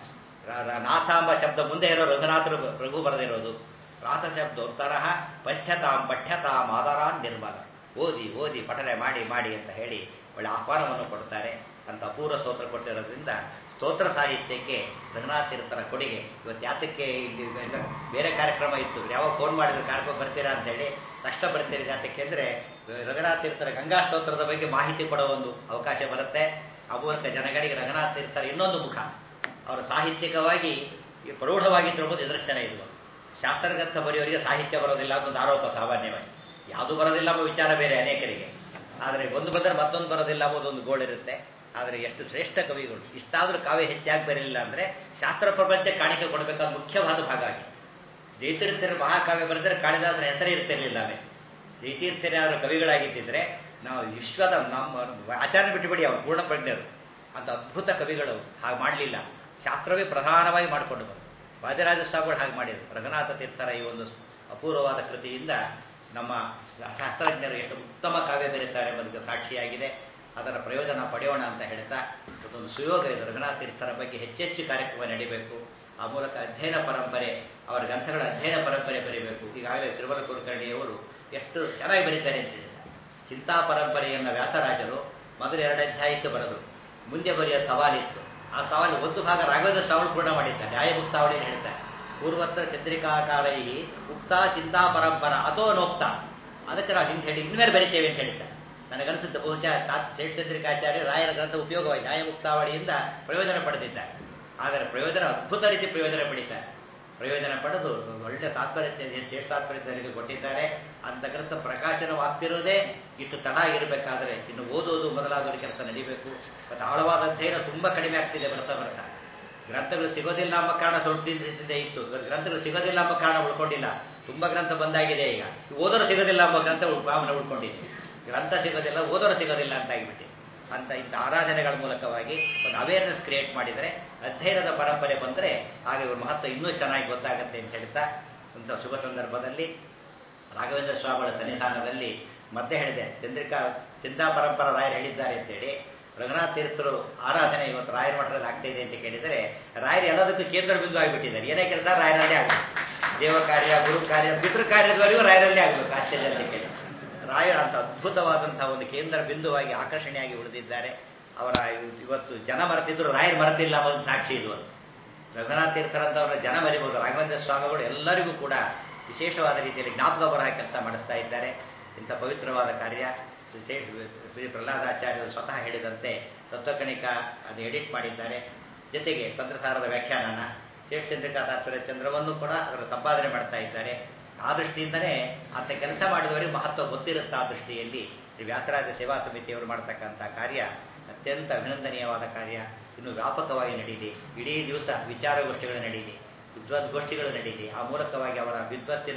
Speaker 1: ನಾಥ ಎಂಬ ಶಬ್ದ ಮುಂದೆ ಇರೋ ರಘುನಾಥರು ರಘು ಬರೆದಿರೋದು ರಾಥ ಶಬ್ದೋತ್ತರ ಪಠ್ಯತಾಂ ಪಠ್ಯತಾಂ ಆದರಾನ್ ನಿರ್ಮಲ ಓದಿ ಓದಿ ಪಠನೆ ಮಾಡಿ ಮಾಡಿ ಅಂತ ಹೇಳಿ ಒಳ್ಳೆ ಆಹ್ವಾನವನ್ನು ಕೊಡ್ತಾರೆ ಅಂತ ಅಪೂರ್ವ ಸ್ತೋತ್ರ ಕೊಟ್ಟಿರೋದ್ರಿಂದ ಸ್ತೋತ್ರ ಸಾಹಿತ್ಯಕ್ಕೆ ರಘುನಾಥ ತೀರ್ಥರ ಕೊಡುಗೆ ಇವತ್ತು ಯಾತಕ್ಕೆ ಇಲ್ಲಿ ಬೇರೆ ಕಾರ್ಯಕ್ರಮ ಇತ್ತು ಯಾವ ಫೋನ್ ಮಾಡಿದ್ರೆ ಕಾರ್ಯಕ್ರಮ ಬರ್ತೀರಾ ಅಂತ ಹೇಳಿ ತಕ್ಷಣ ಬರ್ತೀರಿ ಯಾತಕ್ಕೆ ಅಂದ್ರೆ ರಘುನಾಥ ತೀರ್ಥರ ಗಂಗಾ ಸ್ತೋತ್ರದ ಬಗ್ಗೆ ಮಾಹಿತಿ ಕೊಡೋ ಒಂದು ಅವಕಾಶ ಬರುತ್ತೆ ಆ ಮೂಲಕ ಜನಗಳಿಗೆ ರಘುನಾಥ ತೀರ್ಥರ ಇನ್ನೊಂದು ಮುಖ ಅವರ ಸಾಹಿತ್ಯಿಕವಾಗಿ ಪ್ರೌಢವಾಗಿದ್ದಿರ್ಬೋದು ನಿದರ್ಶನ ಇರುವ ಶಾಸ್ತ್ರಗ್ರಂಥ ಬರೆಯೋರಿಗೆ ಸಾಹಿತ್ಯ ಬರೋದಿಲ್ಲ ಅನ್ನೊಂದು ಆರೋಪ ಸಾಮಾನ್ಯವಾಗಿ ಯಾವುದು ಬರೋದಿಲ್ಲ ಎಂಬ ವಿಚಾರ ಬೇರೆ ಅನೇಕರಿಗೆ ಆದರೆ ಒಂದು ಬಂದರೆ ಮತ್ತೊಂದು ಬರೋದಿಲ್ಲ ಅನ್ನೋದೊಂದು ಗೋಳಿರುತ್ತೆ ಆದರೆ ಎಷ್ಟು ಶ್ರೇಷ್ಠ ಕವಿಗಳು ಇಷ್ಟಾದರೂ ಕಾವ್ಯ ಹೆಚ್ಚಾಗಿ ಬರಲಿಲ್ಲ ಅಂದರೆ ಶಾಸ್ತ್ರ ಪ್ರಪಂಚ ಕಾಣಿಕೆ ಕೊಡಬೇಕಾದ ಮುಖ್ಯವಾದ ಭಾಗ ಆಗಿದೆ ಜೈತೀರ್ಥರ ಮಹಾಕಾವ್ಯ ಬರೆದರೆ ಕಾಳಿದಾಸನ ಹೆಸರೇ ಇರ್ತಿರ್ಲಿಲ್ಲ ಆಮೇಲೆ ಜೈತೀರ್ಥರಾದ್ರು ಕವಿಗಳಾಗಿದ್ದಿದ್ರೆ ನಾವು ವಿಶ್ವದ ನಮ್ಮ ಆಚಾರ್ಯ ಬಿಟ್ಟುಬಿಡಿ ಅವರು ಪೂರ್ಣ ಪ್ರಜ್ಞರು ಅಂತ ಅದ್ಭುತ ಕವಿಗಳು ಹಾಗೆ ಮಾಡಲಿಲ್ಲ ಶಾಸ್ತ್ರವೇ ಪ್ರಧಾನವಾಗಿ ಮಾಡಿಕೊಂಡು ಬಂದರು ವಾಜರಾಜ ಸ್ವಾಮಿಗಳು ಹಾಗೆ ಮಾಡಿದರು ರಘುನಾಥ ತೀರ್ಥರ ಈ ಒಂದು ಅಪೂರ್ವವಾದ ಕೃತಿಯಿಂದ ನಮ್ಮ ಶಾಸ್ತ್ರಜ್ಞರು ಎಷ್ಟು ಉತ್ತಮ ಕಾವ್ಯ ಬರೀತಾರೆ ಎಂಬುದಕ್ಕೆ ಸಾಕ್ಷಿಯಾಗಿದೆ ಅದರ ಪ್ರಯೋಜನ ಪಡೆಯೋಣ ಅಂತ ಹೇಳ್ತಾ ಅದೊಂದು ಸುಯೋಗ ಇದೆ ರಘುನಾಥ ತೀರ್ಥರ ಬಗ್ಗೆ ಹೆಚ್ಚೆಚ್ಚು ಕಾರ್ಯಕ್ರಮ ನಡೀಬೇಕು ಆ ಮೂಲಕ ಅಧ್ಯಯನ ಪರಂಪರೆ ಅವರ ಗ್ರಂಥಗಳ ಅಧ್ಯಯನ ಪರಂಪರೆ ಬರೀಬೇಕು ಈಗಾಗಲೇ ತಿರುಮಲ ಕುಲಕರ್ಣಿಯವರು ಎಷ್ಟು ಚೆನ್ನಾಗಿ ಬರೀತಾರೆ ಅಂತ ಹೇಳಿದ್ದಾರೆ ಚಿಂತಾ ಪರಂಪರೆಯನ್ನ ವ್ಯಾಸರಾಜರು ಮೊದಲು ಎರಡು ಅಧ್ಯಾಯಕ್ಕೆ ಬರೆದರು ಮುಂದೆ ಬರೆಯೋ ಸವಾಲಿತ್ತು ಆ ಸವಾಲು ಒಂದು ಭಾಗ ರಾಘವೇಂದ್ರ ಸ್ವಾಮಿ ಪೂರ್ಣ ಮಾಡಿದ್ದಾರೆ ನ್ಯಾಯ ಮುಕ್ತಾವಳಿಯಲ್ಲಿ ಹೇಳ್ತಾರೆ ಪೂರ್ವತ್ರ ಚಂದ್ರಿಕಾಕಾರೈ ಉಕ್ತ ಚಿಂತಾ ಪರಂಪರ ಅಥೋ ನೋಕ್ತ ಅದಕ್ಕೆ ನಾವು ಹಿಂದೆ ಹೇಳಿ ಇನ್ಮೇಲೆ ಬರಿತೇವೆ ಅಂತ ಹೇಳಿದ್ದಾರೆ ನನಗನ್ಸುತ್ತೆ ಬಹುಶಃ ಶೇಷ ಚಂದ್ರಿಕಾಚಾರ್ಯ ರಾಯರ ಗ್ರಂಥ ಉಪಯೋಗವಾಗಿ ನ್ಯಾಯ ಮುಕ್ತಾವಳಿಯಿಂದ ಪ್ರಯೋಜನ ಪಡೆದಿದ್ದಾರೆ ಆದರೆ ಪ್ರಯೋಜನ ಅದ್ಭುತ ರೀತಿ ಪ್ರಯೋಜನ ಪಡಿತಾರೆ ಪ್ರಯೋಜನ ಪಡೆದು ಒಳ್ಳೆ ತಾತ್ಪರ್ಯ ಶ್ರೇಷ್ಠ ತಾತ್ಪರ್ಯದವರಿಗೆ ಕೊಟ್ಟಿದ್ದಾರೆ ಅಂತ ಗ್ರಂಥ ಪ್ರಕಾಶನವಾಗ್ತಿರೋದೇ ಇಷ್ಟು ತಡ ಆಗಿರಬೇಕಾದ್ರೆ ಇನ್ನು ಓದೋದು ಮೊದಲಾದ ಕೆಲಸ ನಡೀಬೇಕು ಮತ್ತು ಆಳವಾದ ಅಧ್ಯಯನ ತುಂಬಾ ಕಡಿಮೆ ಆಗ್ತಿದೆ ಬರ್ತಾ ಬರ್ತಾ ಗ್ರಂಥಗಳು ಸಿಗೋದಿಲ್ಲ ಎಂಬ ಕಾರಣ ಸ್ವಲ್ಪ ದಿನದಿಂದ ಇತ್ತು ಗ್ರಂಥಗಳು ಸಿಗೋದಿಲ್ಲ ಎಂಬ ಕಾರಣ ಉಳ್ಕೊಂಡಿಲ್ಲ ತುಂಬಾ ಗ್ರಂಥ ಬಂದಾಗಿದೆ ಈಗ ಓದೋರು ಸಿಗೋದಿಲ್ಲ ಎಂಬ ಗ್ರಂಥ ಭಾವನೆ ಉಳ್ಕೊಂಡಿದೆ ಗ್ರಂಥ ಸಿಗೋದಿಲ್ಲ ಓದೋರು ಸಿಗೋದಿಲ್ಲ ಅಂತ ಆಗಿಬಿಟ್ಟಿದೆ ಅಂತ ಇಂಥ ಆರಾಧನೆಗಳ ಮೂಲಕವಾಗಿ ಒಂದು ಅವೇರ್ನೆಸ್ ಕ್ರಿಯೇಟ್ ಮಾಡಿದರೆ ಅಧ್ಯಯನದ ಪರಂಪರೆ ಬಂದರೆ ಆಗ ಇವ್ರ ಮಹತ್ವ ಇನ್ನೂ ಚೆನ್ನಾಗಿ ಗೊತ್ತಾಗುತ್ತೆ ಅಂತ ಹೇಳ್ತಾ ಇಂಥ ಶುಭ ಸಂದರ್ಭದಲ್ಲಿ ರಾಘವೇಂದ್ರ ಸ್ವಾಮಿಗಳ ಸನ್ನಿಧಾನದಲ್ಲಿ ಮತ್ತೆ ಹೇಳಿದೆ ಚಂದ್ರಿಕಾ ಚಿಂತಾ ಪರಂಪರ ರಾಯರು ಹೇಳಿದ್ದಾರೆ ಅಂತೇಳಿ ರಘುನಾಥ ತೀರ್ಥರು ಆರಾಧನೆ ಇವತ್ತು ರಾಯರ ಮಠದಲ್ಲಿ ಆಗ್ತಾ ಇದೆ ಅಂತ ಕೇಳಿದರೆ ರಾಯರು ಎಲ್ಲದಕ್ಕೂ ಕೇಂದ್ರ ಬಿಂದು ಆಗಿಬಿಟ್ಟಿದ್ದಾರೆ ಏನೇ ಕೆಲಸ ರಾಯರಲ್ಲೇ ಆಗಬೇಕು ದೇವ ಕಾರ್ಯ ಗುರು ಕಾರ್ಯ ಪಿತೃ ಕಾರ್ಯದವರೆಗೂ ರಾಯರಲ್ಲೇ ಆಗಬೇಕು ಆಶ್ಚರ್ಯ ಅಂತ ಕೇಳಿ ರಾಯರು ಅಂತ ಅದ್ಭುತವಾದಂತಹ ಒಂದು ಕೇಂದ್ರ ಬಿಂದುವಾಗಿ ಆಕರ್ಷಣೆಯಾಗಿ ಉಳಿದಿದ್ದಾರೆ ಅವರ ಇವತ್ತು ಜನ ಮರೆತಿದ್ರು ರಾಯರು ಮರೆತಿಲ್ಲ ಅನ್ನೋದು ಸಾಕ್ಷಿ ಇದು ರಘುನಾಥ ತೀರ್ಥರಂತವರ ಜನ ಮರಿಬಹುದು ರಾಘವೇಂದ್ರ ಸ್ವಾಮಿಗಳು ಎಲ್ಲರಿಗೂ ಕೂಡ ವಿಶೇಷವಾದ ರೀತಿಯಲ್ಲಿ ಜ್ಞಾಪಕ ಬರಹ ಕೆಲಸ ಮಾಡಿಸ್ತಾ ಇದ್ದಾರೆ ಇಂಥ ಪವಿತ್ರವಾದ ಕಾರ್ಯ ವಿಶೇಷ ಪ್ರಹ್ಲಾದಾಚಾರ್ಯರು ಸ್ವತಃ ಹೇಳಿದಂತೆ ತತ್ವಕಣಿಕ ಅದು ಎಡಿಟ್ ಮಾಡಿದ್ದಾರೆ ಜೊತೆಗೆ ತಂತ್ರಸಾರದ ವ್ಯಾಖ್ಯಾನನ ಶೇಷಚಂದ್ರಿಕಾ ತಾತ್ಪರ್ಯ ಚಂದ್ರವನ್ನು ಕೂಡ ಅದರ ಸಂಪಾದನೆ ಮಾಡ್ತಾ ಇದ್ದಾರೆ ಆ ದೃಷ್ಟಿಯಿಂದನೇ ಅಂತ ಕೆಲಸ ಮಾಡಿದವರಿಗೆ ಮಹತ್ವ ಗೊತ್ತಿರುತ್ತೆ ಆ ದೃಷ್ಟಿಯಲ್ಲಿ ಶ್ರೀ ವ್ಯಾಸರಾಜ ಸೇವಾ ಸಮಿತಿಯವರು ಮಾಡತಕ್ಕಂಥ ಕಾರ್ಯ ಅತ್ಯಂತ ಅಭಿನಂದನೀಯವಾದ ಕಾರ್ಯ ಇನ್ನು ವ್ಯಾಪಕವಾಗಿ ನಡೀಲಿ ಇಡೀ ದಿವಸ ವಿಚಾರಗೋಷ್ಠಿಗಳು ನಡೀಲಿ ವಿದ್ವದ್ಗೋಷ್ಠಿಗಳು ನಡೀಲಿ ಆ ಮೂಲಕವಾಗಿ ಅವರ ವಿದ್ವತ್ತಿನ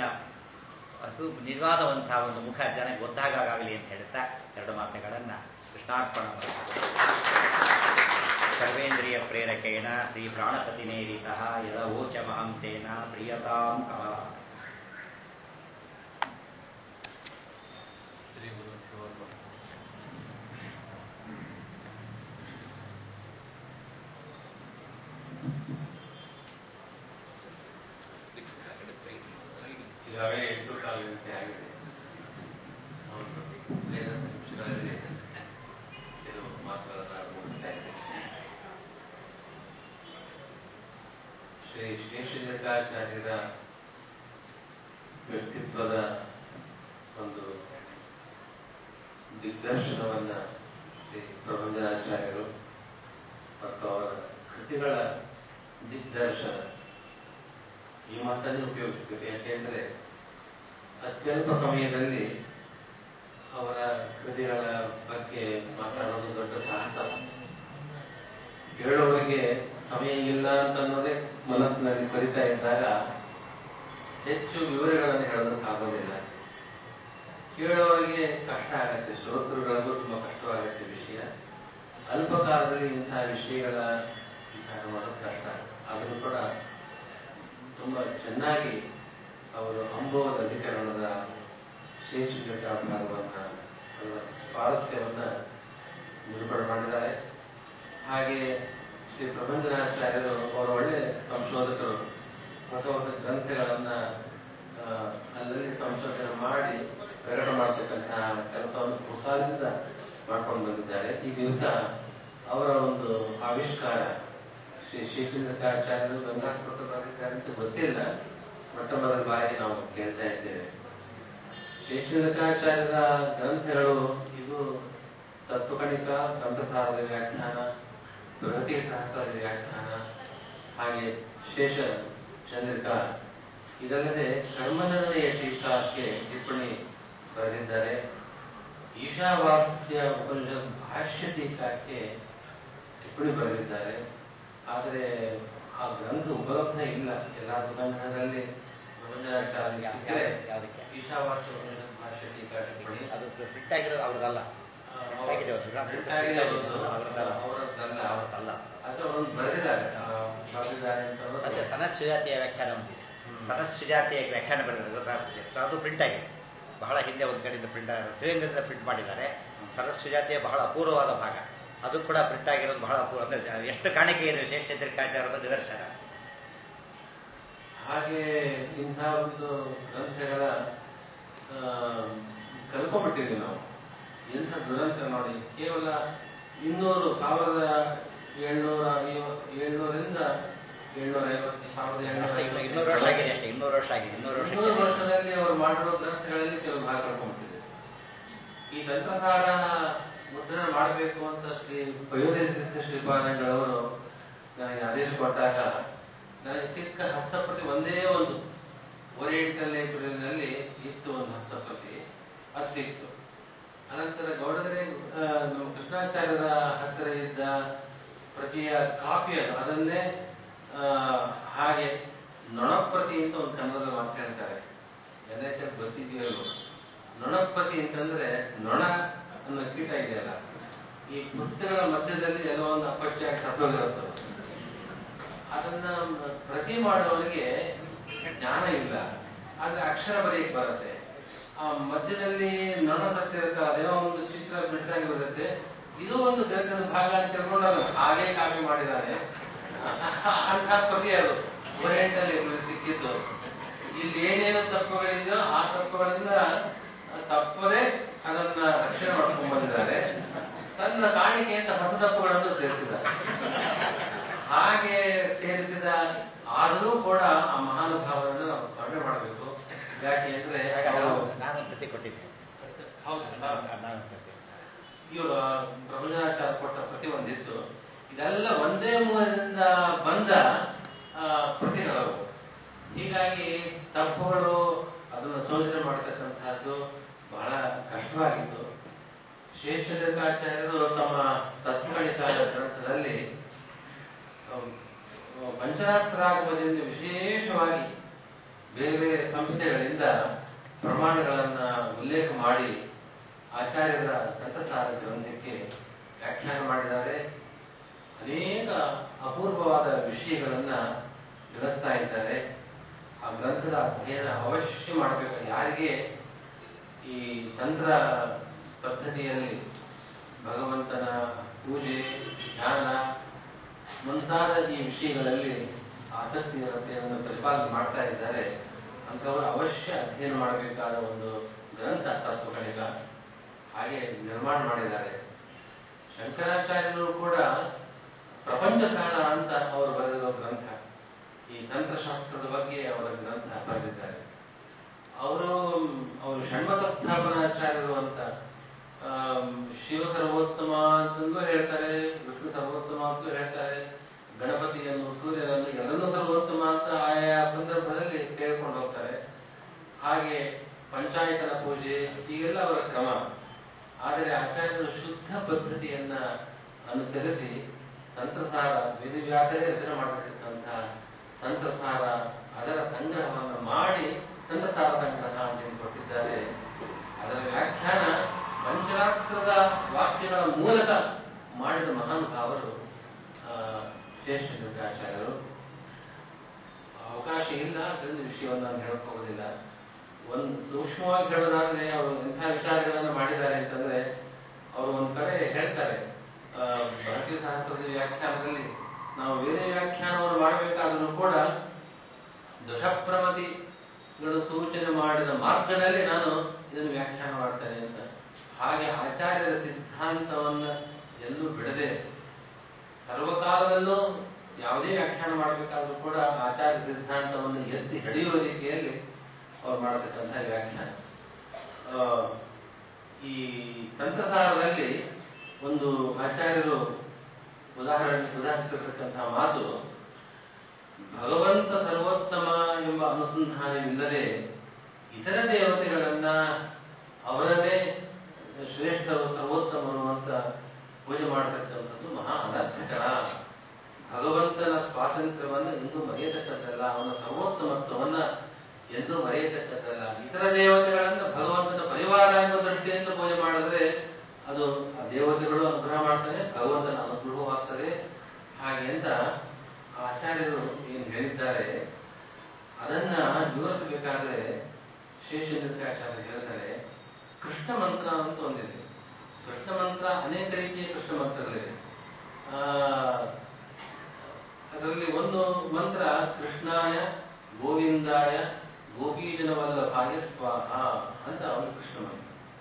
Speaker 1: ಅದು ನಿಜವಾದವಂತಹ ಒಂದು ಮುಖ ಜನಕ್ಕೆ ಗೊತ್ತಾಗಲಿ ಅಂತ ಹೇಳ್ತಾ ಎರಡು ಮಾತುಗಳನ್ನ ಕೃಷ್ಣಾರ್ಪಣ ಸರ್ವೇಂದ್ರಿಯ ಪ್ರೇರಕೇಣ ಶ್ರೀ ಪ್ರಾಣಪತಿನೇರಿತ ಯದವೋಚ ಮಹಂತೇನ ಪ್ರಿಯತಾಂ ಕಮಲ
Speaker 2: ಈಗಾಗಲೇ ಎಂಟು ಕಾಲು ಗಂಟೆ ಆಗಿದೆ ಒಂದು ಐದು ನಿಮಿಷಗಳಲ್ಲಿ ಇದು ಮಾತುಗಳನ್ನು ಮುಗಿಸ್ತಾ ಇದ್ದೇನೆ ಶ್ರೀ ಶೇಷಲಿಂಗಾಚಾರ್ಯರ ವ್ಯಕ್ತಿತ್ವದ ಒಂದು ದಿಗ್ದರ್ಶನವನ್ನ ಶ್ರೀ ಪ್ರಬಂಧನಾಚಾರ್ಯರು ಮತ್ತು ಅವರ ಕೃತಿಗಳ ದಿಗ್ದರ್ಶನ ಈ ಮಾತನ್ನೇ ಉಪಯೋಗಿಸಬೇಕು ಯಾಕೆಂದ್ರೆ ಅತ್ಯಲ್ಪ ಸಮಯದಲ್ಲಿ ಅವರ ಕೃತಿಗಳ ಬಗ್ಗೆ ಮಾತಾಡೋದು ದೊಡ್ಡ ಸಾಹಸ ಹೇಳೋರಿಗೆ ಸಮಯ ಇಲ್ಲ ಅಂತ ಅನ್ನೋದೇ ಮನಸ್ಸಿನಲ್ಲಿ ಕರಿತಾ ಇದ್ದಾಗ ಹೆಚ್ಚು ವಿವರಗಳನ್ನು ಹೇಳೋದಕ್ಕಾಗೋದಿಲ್ಲ ಕೇಳೋರಿಗೆ ಕಷ್ಟ ಆಗತ್ತೆ ಶ್ರೋತೃಗಳಿಗೂ ತುಂಬಾ ಕಷ್ಟವಾಗತ್ತೆ ವಿಷಯ ಅಲ್ಪ ಕಾಲದಲ್ಲಿ ಇಂತಹ ವಿಷಯಗಳ ವಿಚಾರ ಮಾಡೋದು ಕಷ್ಟ ಆದರೂ ಕೂಡ ತುಂಬಾ ಚೆನ್ನಾಗಿ ಅವರು ಅಂಬೋದ ಅಧಿಕರಣದ ಶೇಷಿಕ ಭಾಗವನ್ನ ಅದರ ಸ್ವಾರಸ್ಯವನ್ನ ನಿರೂಪಣೆ ಮಾಡಿದ್ದಾರೆ ಹಾಗೆ ಶ್ರೀ ಪ್ರಬಂಧನಾಚಾರ್ಯರು ಅವರು ಒಳ್ಳೆ ಸಂಶೋಧಕರು ಹೊಸ ಹೊಸ ಗ್ರಂಥಗಳನ್ನ ಆ, ಅಲ್ಲಲ್ಲಿ ಸಂಶೋಧನೆ ಮಾಡಿ ಪ್ರಕಟ ಮಾಡತಕ್ಕಂತಹ ಕೆಲಸವನ್ನು ಕುಸಾಲಿಂದ ಮಾಡ್ಕೊಂಡು ಬಂದಿದ್ದಾರೆ ಈ ದಿವಸ ಅವರ ಒಂದು ಆವಿಷ್ಕಾರ ಶ್ರೀ ಶೇಷೇಂದ್ರಾಚಾರ್ಯರು ಗಂಗಾಸ್ಪಟ ಬರೆದಿದ್ದಾರೆ ಅಂತ ಗೊತ್ತಿಲ್ಲ ಮೊಟ್ಟ ಮೊದಲ ಬಾರಿಗೆ ನಾವು ಕೇಳ್ತಾ ಇದ್ದೇವೆ ಶೇಷೇಂದ್ರಾಚಾರ್ಯರ ಗ್ರಂಥಗಳು ಇದು ತತ್ವಕಣಿಕ ತಂತ್ರಸಾರದ ವ್ಯಾಖ್ಯಾನ ಬೃಹತಿ ಸಹಸ್ರದ ವ್ಯಾಖ್ಯಾನ ಹಾಗೆ ಶೇಷ ಚಂದ್ರಿಕಾ ಇದಲ್ಲದೆ ಕರ್ಮನಿರ್ಣಯ ಟೀಕಾಕ್ಕೆ ಟಿಪ್ಪಣಿ ಬರೆದಿದ್ದಾರೆ ಈಶಾವಾಸ್ಯ ಉಪನಿಷತ್ ಭಾಷ್ಯ ಟೀಕಾಕ್ಕೆ ಟಿಪ್ಪಣಿ ಬರೆದಿದ್ದಾರೆ ಆದರೆ ಆ ಗ್ರಂಥ ಉಪಲಬ್ಧ ಇಲ್ಲ ಎಲ್ಲ ದುಕಾನಗಳಲ್ಲಿ ಪ್ರಬಂಧನಾಚಾರ್ಯ ಸಿಕ್ಕರೆ
Speaker 1: ಯಾವುದಕ್ಕೆ
Speaker 2: ಈಶಾವಾಸ್ಯ ಉಪನಿಷತ್ ಭಾಷ್ಯ ಟೀಕಾ ಟಿಪ್ಪಣಿ
Speaker 1: ಅದು ಪ್ರಿಂಟ್ ಆಗಿರೋದು ಅವ್ರದ್ದಲ್ಲ
Speaker 2: ಆ,
Speaker 1: print ಆಗಿದೆ ಒಂದು ಗ್ರಾಮ್
Speaker 2: print ಆಗಿದೆ ಒಂದು,
Speaker 1: ಅವ್ರದ್ದಲ್ಲ
Speaker 2: ಅವರದ್ದಲ್ಲ.
Speaker 1: ಅವ್ರದ್ದಲ್ಲ
Speaker 2: ಅದು ಅವರು ಬರೆದಿದ್ದಾರೆ ಆ, ಬರೆದಿದ್ದಾರೆ ಅಂತ
Speaker 1: ಮತ್ತೆ
Speaker 2: ಅನ್ನೋದು
Speaker 1: ಸನತ್ ಸುಜಾತಿಯ ವ್ಯಾಖ್ಯಾನ ಒಂದಿದೆ
Speaker 2: ಹ್ಮ್.
Speaker 1: ಸನತ್ ಸುಜಾತಿಯ ವ್ಯಾಖ್ಯಾನ ಬರೆದಿದೆ ಗೊತ್ತಾಗ್ತದೆ ಅದು ಪ್ರಿಂಟ್ ಆಗಿದೆ ಬಹಳ ಹಿಂದೆ ಒಂದು ಕಡೆಯಿಂದ ಪ್ರಿಂಟ್ ಶ್ರೀರಂಗದಿಂದ ಪ್ರಿಂಟ್ ಮಾಡಿದ್ದಾರೆ ಸನತ್ ಸುಜಾತಿಯ ಬಹಳ ಅಪೂರ್ವವಾದ ಭಾಗ ಅದು ಕೂಡ ಪ್ರಿಂಟ್ ಆಗಿರೋದು ಬಹಳ ಅಪೂರ್ವ ಅಂದ್ರೆ ಎಷ್ಟು ಕಾಣಿಕೆ ಇದೆ ವಿಶೇಷ ಚಂದ್ರಿಕಾಚಾರ್ಯ ನಿದರ್ಶನ
Speaker 2: ಹಾಗೆ ಇಂತಹ ಒಂದು ಗ್ರಂಥಗಳ ಆ, ಕಲ್ಪಬಿಟ್ಟಿದ್ದೀವಿ ನಾವು ಎಂಥ ದುರಂತ ನೋಡಿ ಕೇವಲ ಇನ್ನೂರು ಸಾವಿರದ ಏಳ್ನೂರ ಐವ- ಏಳ್ನೂರಿಂದ ಏಳ್ನೂರ ಐವತ್ತು ಸಾವಿರದ
Speaker 1: ಅಷ್ಟೇ
Speaker 2: ಏಳ್ನೂರ
Speaker 1: ಇನ್ನು- ಇನ್ನೂರು ವರ್ಷ ಆಗಿದೆ ಅಷ್ಟೇ ಇನ್ನೂರು ವರ್ಷ ಆಗಿದೆ ಇನ್ನೂರು ವರ್ಷ
Speaker 2: ಇನ್ನೂರು ವರ್ಷದಲ್ಲಿ ಅವರು ಮಾಡಿರೋ ಗ್ರಂಥಗಳಲ್ಲಿ ಕೆಲವು ಭಾಗ ಕಳ್ಕೊಂಡ್ಬಿಟ್ಟಿದೆ ಈ ತಂತ್ರಸಾರ ಮುದ್ರಣ ಮಾಡಬೇಕು ಅಂತ ಶ್ರೀ ಪಯೋಧಿಸಿದ್ದ ಶ್ರೀಪಾದಂಗಳವರು ನನಗೆ ಆದೇಶ ಕೊಟ್ಟಾಗ ನನಗೆ ಸಿಕ್ಕ ಹಸ್ತಪ್ರತಿ ಒಂದೇ ಒಂದು ಓರಿಯೆಂಟಲ್ ಲೈಬ್ರರಿನಲ್ಲಿ ಇತ್ತು ಒಂದು ಹಸ್ತಪ್ರತಿ ಅದು ಸಿಕ್ತು ಅನಂತರ ಗೌಡದರೆ ನಮ್ಮ ಕೃಷ್ಣಾಚಾರ್ಯರ ಹತ್ತಿರ ಇದ್ದ ಪ್ರತಿಯ ಕಾಪಿ ಅದು ಅದನ್ನೇ ಆ, ಹಾಗೆ ನೊಣಪ್ರತಿ ಅಂತ ಒಂದು ಕನ್ನಡದಲ್ಲಿ ಮಾತು ಹೇಳ್ತಾರೆ ಎಲ್ಲ ಗೊತ್ತಿದೆಯಲ್ಲ ನೊಣಪ್ರತಿ ಅಂತಂದ್ರೆ ನೊಣ ಅನ್ನೋ ಕೀಟ ಇದೆಯಲ್ಲ ಈ ಪುಸ್ತಕಗಳ ಮಧ್ಯದಲ್ಲಿ ಎಲ್ಲೋ ಒಂದು ಅಪಚ್ಯಾಗಿ ಸತ್ತೋಗಿರುತ್ತೆ ಅದನ್ನ ಪ್ರತಿ ಮಾಡುವವರಿಗೆ ಜ್ಞಾನ ಇಲ್ಲ ಆದ್ರೆ ಅಕ್ಷರ ಬರೆಯಕ್ಕೆ ಬರುತ್ತೆ ಆ ಮಧ್ಯದಲ್ಲಿ ನೊಣ ಸತ್ತಿರುತ್ತೆ ಅದೇನೋ ಒಂದು ಚಿತ್ರ ಬಿಡಿಸಾಗಿ ಬರುತ್ತೆ ಇದು ಒಂದು ಗ್ರಂಥದ ಭಾಗ ಅಂತ ತಿಳ್ಕೊಂಡು ಅದು ಹಾಗೆ ಕಾಪಿ ಮಾಡಿದ್ದಾನೆ ಅಂತ ಪ್ರತಿ ಅದು ಓರಿಯೆಂಟಲ್ಲಿ ಸಿಕ್ಕಿದ್ದು ಇಲ್ಲಿ ಏನೇನು ತಪ್ಪುಗಳಿದೆಯೋ ಆ ತಪ್ಪುಗಳಿಂದ ತಪ್ಪದೆ ಅದನ್ನ ರಕ್ಷಣೆ ಮಾಡ್ಕೊಂಡು ಬಂದಿದ್ದಾರೆ ತನ್ನ ಕಾಣಿಕೆ ಅಂತ ಹೊಸ ತಪ್ಪುಗಳನ್ನು ಸೇರಿಸಿದ್ದಾರೆ ಹಾಗೆ ಸೇರಿಸಿದ ಆದರೂ ಕೂಡ ಆ ಮಹಾನುಭಾವರನ್ನ ನಾವು ಸ್ಮರಣೆ ಮಾಡಬೇಕು ಯಾಕೆ ಅಂದ್ರೆ ಅವರು
Speaker 1: ನಾನು ಪ್ರತಿ ಕೊಟ್ಟಿದ್ದೆ
Speaker 2: ಹೌದು
Speaker 1: ನಾನು ನಾನು ಪ್ರತಿ
Speaker 2: ಇವರು ಪ್ರಬಂಧನಾಚಾರ ಕೊಟ್ಟ ಪ್ರತಿ ಒಂದಿತ್ತು ಇದೆಲ್ಲ ಒಂದೇ ಮೂಲದಿಂದ ಬಂದ ಆ, ಪ್ರತಿಗಳು ಹೀಗಾಗಿ ತಪ್ಪುಗಳು ಅದನ್ನು ಶೋಧನೆ ಮಾಡತಕ್ಕಂತಹದ್ದು ಬಹಳ ಕಷ್ಟವಾಗಿತ್ತು ಶೇಷಲೇಖಾಚಾರ್ಯರು ತಮ್ಮ ತತ್ವಗಣಿತ ಗ್ರಂಥದಲ್ಲಿ ಅಹ್, ಪಂಚರಾತ್ರಾಗಮದಿಂದ ವಿಶೇಷವಾಗಿ ಬೇರೆ ಬೇರೆ ಸಂಹಿತೆಗಳಿಂದ ಪ್ರಮಾಣಗಳನ್ನ ಉಲ್ಲೇಖ ಮಾಡಿ ಆಚಾರ್ಯರ ತಂತ್ರಸಾರ ಗ್ರಂಥಕ್ಕೆ ವ್ಯಾಖ್ಯಾನ ಮಾಡಿದ್ದಾರೆ ಅನೇಕ ಅಪೂರ್ವವಾದ ವಿಷಯಗಳನ್ನ ತಿಳಿಸ್ತಾ ಇದ್ದಾರೆ ಆ ಗ್ರಂಥದ ಅಧ್ಯಯನ ಅವಶ್ಯ ಮಾಡಬೇಕು ಯಾರಿಗೆ ಈ ತಂತ್ರ ಪದ್ಧತಿಯಲ್ಲಿ ಭಗವಂತನ ಪೂಜೆ ಧ್ಯಾನ ಮುಂತಾದ ಈ ವಿಷಯಗಳಲ್ಲಿ ಆಸಕ್ತಿ ಇರುತ್ತೆ ಅದನ್ನು ಪ್ರತಿಪಾದನೆ ಮಾಡ್ತಾ ಇದ್ದಾರೆ ಅಂತ ಅಂಥವರು ಅವಶ್ಯ ಅಧ್ಯಯನ ಮಾಡಬೇಕಾದ ಒಂದು ಗ್ರಂಥ ತತ್ವಕಣಿಕ ಹಾಗೆ ನಿರ್ಮಾಣ ಮಾಡಿದ್ದಾರೆ ಶಂಕರಾಚಾರ್ಯರು ಕೂಡ ಪ್ರಪಂಚ ಸಾರ ಅಂತ ಅವರು ಬರೆದಿರೋ ಗ್ರಂಥ ಈ ತಂತ್ರಶಾಸ್ತ್ರದ ಬಗ್ಗೆ ಅವರ ಗ್ರಂಥ ಬರೆದಿದ್ದಾರೆ ಅವರು ಅವರು ಷಣ್ಮತ ಸ್ಥಾಪನಾಚಾರ್ಯರು ಅಂತ ಆಮ್, ಶಿವ ಸರ್ವೋತ್ತಮ ಅಂತಂದು ಹೇಳ್ತಾರೆ ವಿಷ್ಣು ಸರ್ವೋತ್ತಮ ಅಂತೂ ಹೇಳ್ತಾರೆ ಗಣಪತಿಯನ್ನು ಸೂರ್ಯನನ್ನು ಎಲ್ಲರನ್ನೂ ಸರ್ವೋತ್ತಮ ಅಂತ ಆಯಾ ಸಂದರ್ಭದಲ್ಲಿ ಕೇಳ್ಕೊಂಡು ಹೋಗ್ತಾರೆ ಹಾಗೆ ಪಂಚಾಯತನ ಪೂಜೆ ಹೀಗೆಲ್ಲ ಅವರ ಕ್ರಮ ಆದರೆ ಆಚಾರ್ಯರು ಶುದ್ಧ ಪದ್ಧತಿಯನ್ನ ಅನುಸರಿಸಿ ತಂತ್ರಸಾರ ವೇದವ್ಯಾಸರೇ ರಚನೆ ಮಾಡಿರ್ತಕ್ಕಂತಹ ತಂತ್ರಸಾರ ಅದರ ಸಂಗ್ರಹವನ್ನು ಮಾಡಿ ತಂತ್ರಸಾರ ಸಂಗ್ರಹ ಅಂತ ಹೇಳಿ ಕೊಟ್ಟಿದ್ದಾರೆ ಅದರ ವ್ಯಾಖ್ಯಾನ ಪಂಚರಾತ್ರದ ವಾಕ್ಯಗಳ ಮೂಲಕ ಮಾಡಿದ ಮಹಾನುಭಾವರು ಆ, ಶೇಷಚಂದ್ರಾಚಾರ್ಯರು ಅವಕಾಶ ಇಲ್ಲ ಅದರಿಂದ ವಿಷಯವನ್ನು ನಾನು ಹೇಳಕ್ ಹೋಗೋದಿಲ್ಲ ಒಂದು ಸೂಕ್ಷ್ಮವಾಗಿ ಹೇಳೋದಾದ್ರೆ ಅವರು ಎಂಥ ವಿಚಾರಗಳನ್ನು ಮಾಡಿದ್ದಾರೆ ಅಂತಂದ್ರೆ ಅವರು ಒಂದ್ ಕಡೆ ಹೇಳ್ತಾರೆ ಆ, ಭಾರತೀಯ ಸಹಸ್ರದ ವ್ಯಾಖ್ಯಾನದಲ್ಲಿ ನಾವು ವೇದ ವ್ಯಾಖ್ಯಾನವನ್ನು ಮಾಡಬೇಕಾದ್ರೂ ಕೂಡ ದಶಪ್ರಮತಿಗಳು ಸೂಚನೆ ಮಾಡಿದ ಮಾರ್ಗದಲ್ಲಿ ನಾನು ಇದನ್ನು ವ್ಯಾಖ್ಯಾನ ಮಾಡ್ತೇನೆ ಅಂತ ಹಾಗೆ ಆಚಾರ್ಯರ ಸಿದ್ಧಾಂತವನ್ನ ಎಲ್ಲೂ ಬಿಡದೆ ಸರ್ವಕಾಲದಲ್ಲೂ ಯಾವುದೇ ವ್ಯಾಖ್ಯಾನ ಮಾಡಬೇಕಾದ್ರೂ ಕೂಡ ಆಚಾರ್ಯ ಸಿದ್ಧಾಂತವನ್ನು ಎತ್ತಿ ಹಿಡಿಯುವ ರೀತಿಯಲ್ಲಿ ಅವ್ರು ಮಾಡತಕ್ಕಂತಹ ವ್ಯಾಖ್ಯಾನ ಆ, ಈ ತಂತ್ರಸಾರದಲ್ಲಿ ಒಂದು ಆಚಾರ್ಯರು ಉದಾಹರಣೆ ಉದಾಹರಿಸಿರ್ತಕ್ಕಂತಹ ಮಾತು ಭಗವಂತ ಸರ್ವೋತ್ತಮ ಎಂಬ ಅನುಸಂಧಾನವಿಲ್ಲದೆ ಇತರ ದೇವತೆಗಳನ್ನ ಅವರನ್ನೇ ಶ್ರೇಷ್ಠರು ಸರ್ವೋತ್ತಮರು ಅಂತ ಪೂಜೆ ಮಾಡತಕ್ಕಂಥದ್ದು ಮಹಾ ಅನರ್ಥಕರ ಭಗವಂತನ ಸ್ವಾತಂತ್ರ್ಯವನ್ನು ಎಂದೂ ಮರೆಯತಕ್ಕದ್ದಲ್ಲ ಅವನ ಸರ್ವೋತ್ತಮತ್ವವನ್ನ ಎಂದೂ ಮರೆಯತಕ್ಕದ್ದಲ್ಲ ಇತರ ದೇವತೆಗಳನ್ನ ಭಗವಂತನ ಪರಿವಾರ ಎಂಬ ದೃಷ್ಟಿಯಿಂದ ಪೂಜೆ ಮಾಡಿದ್ರೆ ಅದು ಆ ದೇವತೆಗಳು ಅನುಗ್ರಹ ಮಾಡ್ತಾರೆ ಭಗವಂತನ ಅನುಗ್ರಹವಾಗ್ತದೆ ಹಾಗೆ ಅಂತ ಆಚಾರ್ಯರು ಏನು ಹೇಳಿದ್ದಾರೆ ಅದನ್ನ ವಿವರಿಸಬೇಕಾದ್ರೆ ಶೇಷಚಂದ್ರಿಕಾಚಾರ್ಯ ಹೇಳ್ತಾರೆ ಕೃಷ್ಣ ಮಂತ್ರ ಅಂತ ಒಂದಿದೆ ಕೃಷ್ಣ ಮಂತ್ರ ಅನೇಕ ರೀತಿಯ ಕೃಷ್ಣ ಮಂತ್ರಗಳಿವೆ ಆ, ಅದರಲ್ಲಿ ಒಂದು ಮಂತ್ರ ಕೃಷ್ಣಾಯ ಗೋವಿಂದಾಯ ಗೋಪೀಜನ ವಲ್ಲಭಾಯ ಸ್ವಾಹ ಅಂತ ಒಂದು ಕೃಷ್ಣ ಮಂತ್ರ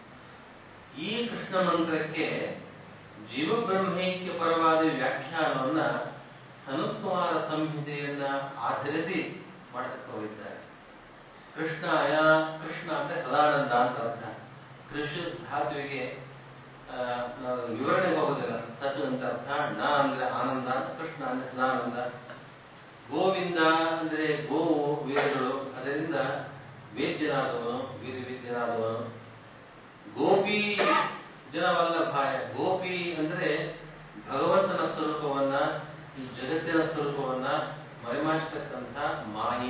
Speaker 2: ಈ ಕೃಷ್ಣ ಮಂತ್ರಕ್ಕೆ ಜೀವಬ್ರಹ್ಮೈಕ್ಯ ಪರವಾದ ವ್ಯಾಖ್ಯಾನವನ್ನ ಸನತ್ಕುಮಾರ ಸಂಹಿತೆಯನ್ನ ಆಧರಿಸಿ ಮಾಡತಕ್ಕ ಹೋಗಿದ್ದಾರೆ ಕೃಷ್ಣಾಯ ಕೃಷ್ಣ ಅಂದ್ರೆ ಸದಾನಂದ ಅಂತ ಅರ್ಥ ಕೃಷಿ ಧಾತುವಿಗೆ ಆ, ನಾವು ವಿವರಣೆಗೆ ಹೋಗೋದಿಲ್ಲ ಸತ್ ಅಂತ ಅರ್ಥ ಣ ಅಂದ್ರೆ ಆನಂದ ಕೃಷ್ಣ ಅಂದ್ರೆ ಸದಾನಂದ ಗೋವಿಂದ ಅಂದ್ರೆ ಗೋವು ವೇದಗಳು ಅದರಿಂದ ವೇದ್ಯನಾದವನು ವೀರ ವಿದ್ಯನಾದವನು ಗೋಪಿ ಜನವಲ್ಲಭಾಯ ಗೋಪಿ ಅಂದ್ರೆ ಭಗವಂತನ ಸ್ವರೂಪವನ್ನ ಈ ಜಗತ್ತಿನ ಸ್ವರೂಪವನ್ನ ಮರೆಮಾಚತಕ್ಕಂಥ ಮಾಯಿ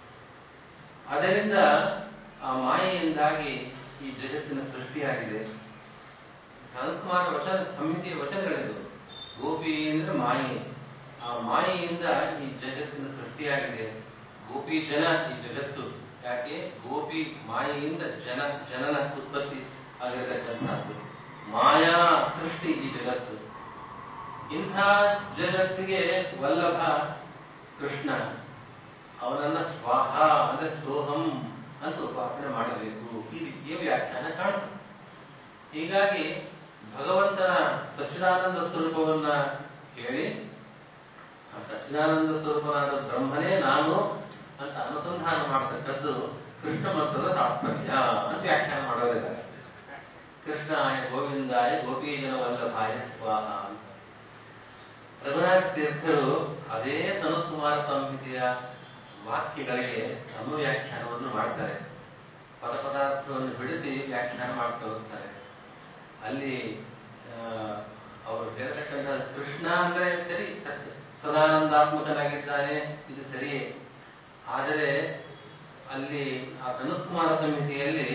Speaker 2: ಅದರಿಂದ ಆ ಮಾಯೆಯಿಂದಾಗಿ ಈ ಜಗತ್ತಿನ ಸೃಷ್ಟಿಯಾಗಿದೆ ಸನತ್ಕುಮಾರ ವಚನ ಸಂಹಿತೆಯ ವಚನಗಳಿದು ಗೋಪಿ ಅಂದ್ರೆ ಮಾಯೆ ಆ ಮಾಯೆಯಿಂದ ಈ ಜಗತ್ತಿನ ಸೃಷ್ಟಿಯಾಗಿದೆ ಗೋಪಿ ಜನ ಈ ಜಗತ್ತು ಯಾಕೆ ಗೋಪಿ ಮಾಯೆಯಿಂದ ಜನ ಜನನ ಉತ್ಪತ್ತಿ ಆಗಿರತಕ್ಕಂಥದ್ದು ಮಾಯಾ ಸೃಷ್ಟಿ ಈ ಜಗತ್ತು ಇಂಥ ಜಗತ್ತಿಗೆ ವಲ್ಲಭ ಕೃಷ್ಣ ಅವನನ್ನ ಸ್ವಾಹ ಅಂದ್ರೆ ಸೋಹಂ ಅಂತ ಉಪಾಸನೆ ಮಾಡಬೇಕು ಈ ರೀತಿಯ ವ್ಯಾಖ್ಯಾನ ಕಾಣಿಸುತ್ತೆ ಹೀಗಾಗಿ ಭಗವಂತನ ಸಚ್ಚಿದಾನಂದ ಸ್ವರೂಪವನ್ನ ಹೇಳಿ ಆ ಸಚ್ಚಿದಾನಂದ ಸ್ವರೂಪನಾದ ಬ್ರಹ್ಮನೇ ನಾನು ಅಂತ ಅನುಸಂಧಾನ ಮಾಡತಕ್ಕದ್ದು ಕೃಷ್ಣ ಮಂತ್ರದ ತಾತ್ಪರ್ಯ ಅಂತ ವ್ಯಾಖ್ಯಾನ ಮಾಡೋರಿದ್ದಾರೆ ಕೃಷ್ಣಾಯ ಗೋವಿಂದಾಯ ಗೋಪೀಜನ ವಲ್ಲಭಾಯ ಸ್ವಾಹ ಅಂತ ರಘುನಾಥ ತೀರ್ಥರು ಅದೇ ಸನತ್ಕುಮಾರ ಸಂಹಿತೆಯ ವಾಕ್ಯಗಳಿಗೆ ತಮ್ಮ ವ್ಯಾಖ್ಯಾನವನ್ನು ಮಾಡ್ತಾರೆ ಪದ ಪದಾರ್ಥವನ್ನು ಬಿಡಿಸಿ ವ್ಯಾಖ್ಯಾನ ಮಾಡ್ತಾ ಹೋಗ್ತಾರೆ ಅಲ್ಲಿ ಆ, ಅವರು ಹೇಳ್ತಕ್ಕಂಥ ಕೃಷ್ಣ ಅಂದ್ರೆ ಸರಿ ಸತ್ಯ ಸದಾನಂದಾತ್ಮಕನಾಗಿದ್ದಾನೆ ಇದು ಸರಿಯೇ ಆದರೆ ಅಲ್ಲಿ ಆ ಸನತ್ಕುಮಾರ ಸಂಹಿತೆಯಲ್ಲಿ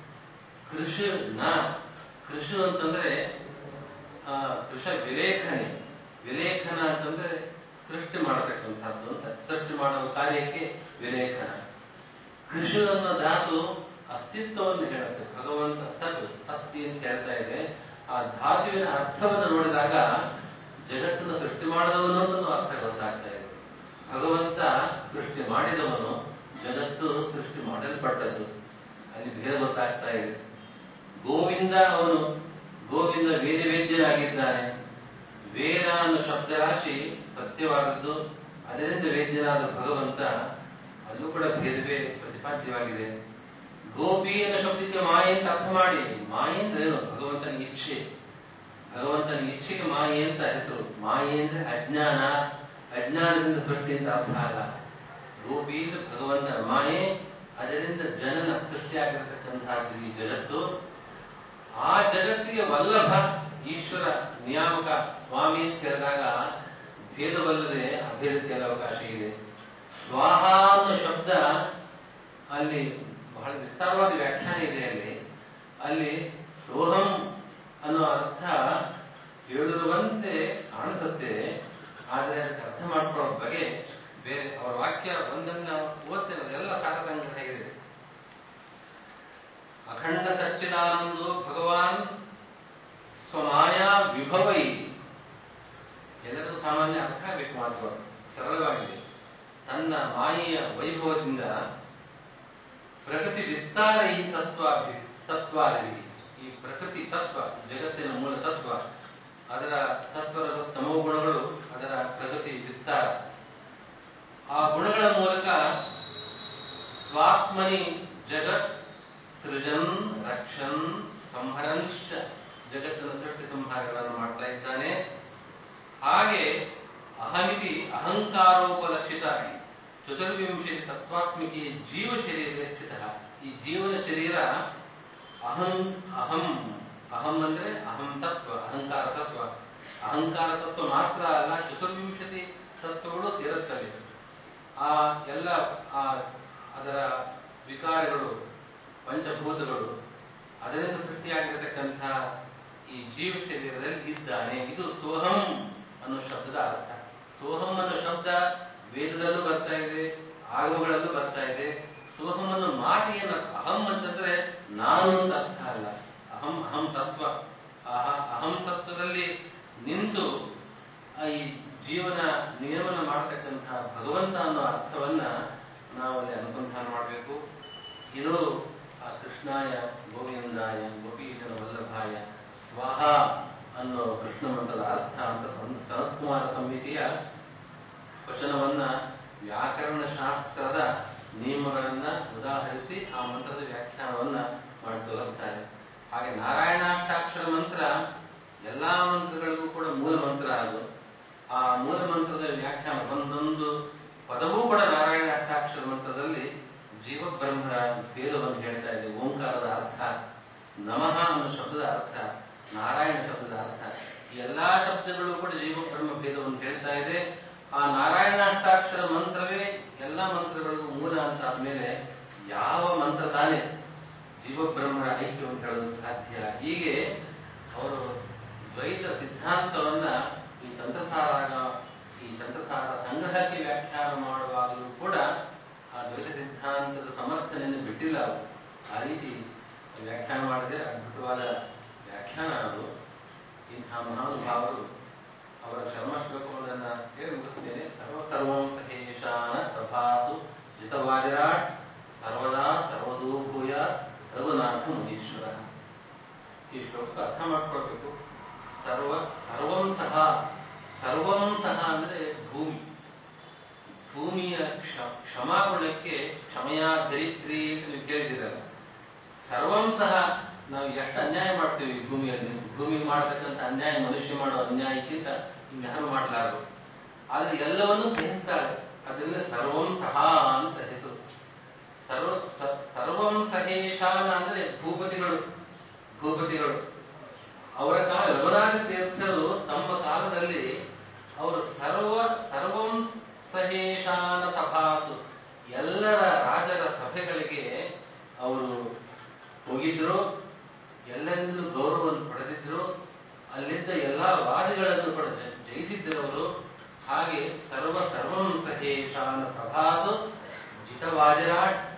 Speaker 2: ಕೃಷನ ಕೃಷಿ ಅಂತಂದ್ರೆ ಆ, ಕೃಷ ವಿಲೇಖನೆ ವಿಲೇಖನ ಅಂತಂದ್ರೆ ಸೃಷ್ಟಿ ಮಾಡತಕ್ಕಂಥದ್ದು ಅಂತ ಸೃಷ್ಟಿ ಮಾಡುವ ಕಾರ್ಯಕ್ಕೆ ವಿಲೇಖನ ಕೃಷಿ ಅನ್ನೋ ಧಾತು ಅಸ್ತಿತ್ವವನ್ನು ಹೇಳುತ್ತೆ ಭಗವಂತ ಸತ್ ಅಸ್ತಿ ಅಂತ ಹೇಳ್ತಾ ಇದೆ ಆ ಧಾತುವಿನ ಅರ್ಥವನ್ನು ನೋಡಿದಾಗ ಜಗತ್ತನ್ನು ಸೃಷ್ಟಿ ಮಾಡಿದವನು ಅಂತ ಅರ್ಥ ಗೊತ್ತಾಗ್ತಾ ಇದೆ ಭಗವಂತ ಸೃಷ್ಟಿ ಮಾಡಿದವನು ಜಗತ್ತು ಸೃಷ್ಟಿ ಮಾಡಲ್ಪಟ್ಟದ್ದು ಅಲ್ಲಿ ಭೇದ ಗೊತ್ತಾಗ್ತಾ ಇದೆ ಗೋವಿಂದ ಅವನು ಗೋವಿಂದ ವೇದ ವೇದ್ಯನಾಗಿದ್ದಾನೆ ವೇದ ಅನ್ನೋ ಶಬ್ದರಾಶಿ ಸತ್ಯವಾದದ್ದು ಅದರಿಂದ ವೇದ್ಯನಾದ ಭಗವಂತ ಅಲ್ಲೂ ಕೂಡ ಭೇದವೇ ಪ್ರತಿಪಾದ್ಯವಾಗಿದೆ ಗೋಪಿ ಅನ್ನೋ ಶಬ್ದಕ್ಕೆ ಮಾಯೆ ಅಂತ ಅರ್ಥ ಮಾಡಿ ಮಾಯೆ ಅಂದ್ರೆ ಏನು ಭಗವಂತನ ಇಚ್ಛೆ ಭಗವಂತನ ಇಚ್ಛೆಗೆ ಮಾಯೆ ಅಂತ ಹೆಸರು ಮಾಯೆ ಅಂದ್ರೆ ಅಜ್ಞಾನ ಅಜ್ಞಾನದಿಂದ ಸೃಷ್ಟಿ ಅಂತ ಅರ್ಥ ಅಲ್ಲ ಗೋಪಿ ಅಂದ್ರೆ ಭಗವಂತನ ಮಾಯೆ ಅದರಿಂದ ಜನನ ಸೃಷ್ಟಿಯಾಗಿರತಕ್ಕಂತಹದ್ದು ಈ ಜಗತ್ತು ಆ ಜಗತ್ತಿಗೆ ವಲ್ಲಭ ಈಶ್ವರ ನಿಯಾಮಕ ಸ್ವಾಮಿ ಅಂತ ಹೇಳಿದಾಗ ಭೇದವಲ್ಲದೆ ಅಭೇದಕ್ಕೆ ಅವಕಾಶ ಇದೆ ಸ್ವಾಹ ಅನ್ನೋ ಶಬ್ದ ಅಲ್ಲಿ ಬಹಳ ವಿಸ್ತಾರವಾದ ವ್ಯಾಖ್ಯಾನ ಇದೆ ಅಲ್ಲಿ ಅಲ್ಲಿ ಸೋಹಂ ಅನ್ನೋ ಅರ್ಥ ಹೇಳಿರುವಂತೆ ಕಾಣಿಸುತ್ತೆ ಆದರೆ ಅದಕ್ಕೆ ಅರ್ಥ ಮಾಡ್ಕೊಳ್ಳೋ ಬಗೆ ಬೇರೆ ಅವರ ವಾಕ್ಯ ಒಂದನ್ನ ಓದ್ತೇನೆ ಅದೆಲ್ಲ ಸಾರ ಸಂಗ್ರಹ ಇದೆ ಅಖಂಡ ಸಚ್ಚಿದಾನಂದೋ ಭಗವಾನ್ ಸ್ವಮಾಯಾ ವಿಭವೈ ಎಲ್ಲರಿಗೂ ಸಾಮಾನ್ಯ ಅರ್ಥ ಆಗಬೇಕು ಮಾತುಗಳು ಸರಳವಾಗಿದೆ ತನ್ನ ಮಾಯೆಯ ವೈಭವದಿಂದ ಪ್ರಕೃತಿ ವಿಸ್ತಾರ ಈ ಸತ್ವಾಭಿ ಸತ್ವಾದಿ ಈ ಪ್ರಕೃತಿ ತತ್ವ ಜಗತ್ತಿನ ಮೂಲ ತತ್ವ ಅದರ ಸತ್ವರದ ತಮೋ ಗುಣಗಳು ಅದರ ಪ್ರಗತಿ ವಿಸ್ತಾರ ಆ ಗುಣಗಳ ಮೂಲಕ ಸ್ವಾತ್ಮನಿ ಜಗತ್ ಸೃಜನ್ ರಕ್ಷನ್ ಸಂಹರಂಶ್ಚ ಜಗತ್ತಿನ ಸೃಷ್ಟಿ ಸಂಹಾರಗಳನ್ನು ಮಾಡ್ತಾ ಇದ್ದಾನೆ ಹಾಗೆ ಅಹಮಿತಿ ಅಹಂಕಾರೋಪಲಕ್ಷಿತ ಚತುರ್ವಿಂಶತಿ ತತ್ವಾತ್ಮಿಕೆ ಜೀವ ಶರೀರ ಸ್ಥಿತ ಈ ಜೀವನ ಶರೀರ ಅಹಂ ಅಹಂ ಅಹಂ ಅಂದ್ರೆ ಅಹಂ ತತ್ವ ಅಹಂಕಾರ ತತ್ವ ಅಹಂಕಾರ ತತ್ವ ಮಾತ್ರ ಅಲ್ಲ ಚತುರ್ವಿಂಶತಿ ತತ್ವಗಳು ಸೇರುತ್ತವೆ ಆ ಎಲ್ಲ ಆ ಅದರ ವಿಕಾರಗಳು ಪಂಚಭೂತಗಳು ಅದರಿಂದ ಸೃಷ್ಟಿಯಾಗಿರತಕ್ಕಂಥ ಈ ಜೀವ ಶರೀರದಲ್ಲಿ ಇದ್ದಾನೆ ಇದು ಸೋಹಂ ಅನ್ನೋ ಶಬ್ದದ ಅರ್ಥ ಸೋಹಂ ಅನ್ನೋ ಶಬ್ದ ವೇದದಲ್ಲೂ ಬರ್ತಾ ಇದೆ ಆಗಮಗಳಲ್ಲೂ ಬರ್ತಾ ಇದೆ ಸೋಹಂ ಅನ್ನೋ ಮಾತು ಏನು ಅಹಂ ಅಂತಂದ್ರೆ ನಾನು ಅಂತ ಅರ್ಥ ಅಲ್ಲ ಅಹಂ ಅಹಂ ತತ್ವ ಅಹ ಅಹಂ ತತ್ವದಲ್ಲಿ ನಿಂತು ಆ ಈ ಜೀವನ ನಿಯಮನ ಮಾಡತಕ್ಕಂತಹ ಭಗವಂತ ಅನ್ನೋ ಅರ್ಥವನ್ನ ನಾವು ಅಲ್ಲಿ ಅನುಸಂಧಾನ ಮಾಡಬೇಕು ಇದು ಆ ಕೃಷ್ಣಾಯ ಗೋವಿಂದಾಯ ಗೋಪೀಜನ ವಲ್ಲಭಾಯ ಸ್ವಾಹ ಅನ್ನೋ ಕೃಷ್ಣ ಮಂತ್ರದ ಅರ್ಥ ಅಂತ ಸಂ- ಸನತ್ಕುಮಾರ ಸಂಹಿತೆಯ ವಚನವನ್ನ ವ್ಯಾಕರಣ ಶಾಸ್ತ್ರದ ನಿಯಮಗಳನ್ನ ಉದಾಹರಿಸಿ ಆ ಮಂತ್ರದ ವ್ಯಾಖ್ಯಾನವನ್ನ ಮಾಡಿ ತೋರಿಸ್ತಾರೆ ಹಾಗೆ ನಾರಾಯಣಾಷ್ಟಾಕ್ಷರ ಮಂತ್ರ ಎಲ್ಲಾ ಮಂತ್ರಗಳಿಗೂ ಕೂಡ ಮೂಲ ಮಂತ್ರ ಅದು ಆ ಮೂಲ ಮಂತ್ರದ ವ್ಯಾಖ್ಯಾನ ಒಂದೊಂದು ಪದವೂ ಕೂಡ ನಾರಾಯಣ ಅಷ್ಟಾಕ್ಷರ ಮಂತ್ರದಲ್ಲಿ ಜೀವಬ್ರಹ್ಮರ ಭೇದವನ್ನು ಹೇಳ್ತಾ ಇದೆ ಓಂಕಾರದ ಅರ್ಥ ನಮಃ ಅನ್ನೋ ಶಬ್ದದ ಅರ್ಥ ನಾರಾಯಣ ಶಬ್ದದ ಅರ್ಥ ಈ ಎಲ್ಲಾ ಶಬ್ದಗಳು ಕೂಡ ಜೀವಬ್ರಹ್ಮ ಭೇದವನ್ನು ಹೇಳ್ತಾ ಇದೆ ಆ ನಾರಾಯಣ ಅಷ್ಟಾಕ್ಷರ ಮಂತ್ರವೇ ಎಲ್ಲಾ ಮಂತ್ರಗಳಿಗೂ ಮೂಲ ಅಂತ ಆದ್ಮೇಲೆ ಯಾವ ಮಂತ್ರ ತಾನೇ ಜೀವಬ್ರಹ್ಮರ ಐಕ್ಯವನ್ನು ಹೇಳೋದು ಸಾಧ್ಯ ಹೀಗೆ ಅವರು ದ್ವೈತ ಸಿದ್ಧಾಂತವನ್ನ ಈ ತಂತ್ರಸಾರಾಗ ಈ ತಂತ್ರಸಾರ ಸಂಗ್ರಹಕ್ಕೆ ವ್ಯಾಖ್ಯಾನ ಮಾಡುವಾಗಲೂ ಕೂಡ ಆ ದ್ವೈತ ಸಿದ್ಧಾಂತದ ಸಮರ್ಥನೆಯನ್ನು ಬಿಟ್ಟಿಲ್ಲ ಅವರು ಆ ರೀತಿ ವ್ಯಾಖ್ಯಾನ ಮಾಡಿದ್ರೆ ಅದ್ಭುತವಾದ ವ್ಯಾಖ್ಯಾನ ಅದು ಇಂತಹ ಮಹಾನುಭಾವರು ಅವರ ಚರ್ಮಶ್ಲೋಕವನ್ನ ಹೇಳಿ ಮುಗಿಸ್ತೇನೆ ಸರ್ವ ಸರ್ವಂ ಸಹೇಶಾನ ಸಭಾಸು ಜಿತವಾಜರಾಟ್ ಸರ್ವದಾ ಸರ್ವದೂಭೂಯ ರಘುನಾಥ ಮುನೀಶ್ವರ ಈ ಶ್ಲೋಕ ಅರ್ಥ ಮಾಡ್ಕೊಳ್ಬೇಕು ಸರ್ವ ಸರ್ವಂ ಸಹ ಸರ್ವಂ ಸಹ ಅಂದ್ರೆ ಭೂಮಿ ಭೂಮಿಯ ಕ್ಷ ಕ್ಷಮಾಗುಣಕ್ಕೆ ಕ್ಷಮೆಯ ಧರಿತ್ರಿ ಅಂತ ನೀವು ಕೇಳಿದಿರಲ್ಲ ಸರ್ವಂ ಸಹ ನಾವು ಎಷ್ಟು ಅನ್ಯಾಯ ಮಾಡ್ತೀವಿ ಈ ಭೂಮಿಯಲ್ಲಿ ಭೂಮಿ ಮಾಡತಕ್ಕಂಥ ಅನ್ಯಾಯ ಮನುಷ್ಯ ಮಾಡೋ ಅನ್ಯಾಯಕ್ಕಿಂತ ಇನ್ಯಾರು ಮಾಡಲಾರರು ಆದ್ರೆ ಎಲ್ಲವನ್ನೂ ಸಹಿಸ್ತಾಳೆ ಅದರಿಂದ ಸರ್ವಂ ಸಹ ಅಂತ ಹೆಸರು ಸರ್ವ ಸ- ಸರ್ವಂ ಸಹೇಶಾನ ಅಂದ್ರೆ ಭೂಪತಿಗಳು ಭೂಪತಿಗಳು ಅವರ ಕಾಲ ರಘುನಾಥ ತೀರ್ಥರು ತಮ್ಮ ಕಾಲದಲ್ಲಿ ಅವರು ಸರ್ವ ಸರ್ವಂ ಸಹೇಶಾನ ಸಭಾಸು ಎಲ್ಲರ ರಾಜರ ಸಭೆಗಳಿಗೆ ಅವರು ಹೋಗಿದ್ರು ಎಲ್ಲರಿಂದಲೂ ಗೌರವವನ್ನು ಪಡೆದಿದ್ರು ಅಲ್ಲಿದ್ದ ಎಲ್ಲಾ ವಾದಿಗಳನ್ನು ಕೂಡ ಜ- ಜಯಿಸಿದ್ದರು ಅವರು ಹಾಗೆ ಸರ್ವ ಸರ್ವಂ ಸಹೇಶಾನ ಸಭಾಸು ಜಿತವಾಜರಾಟ್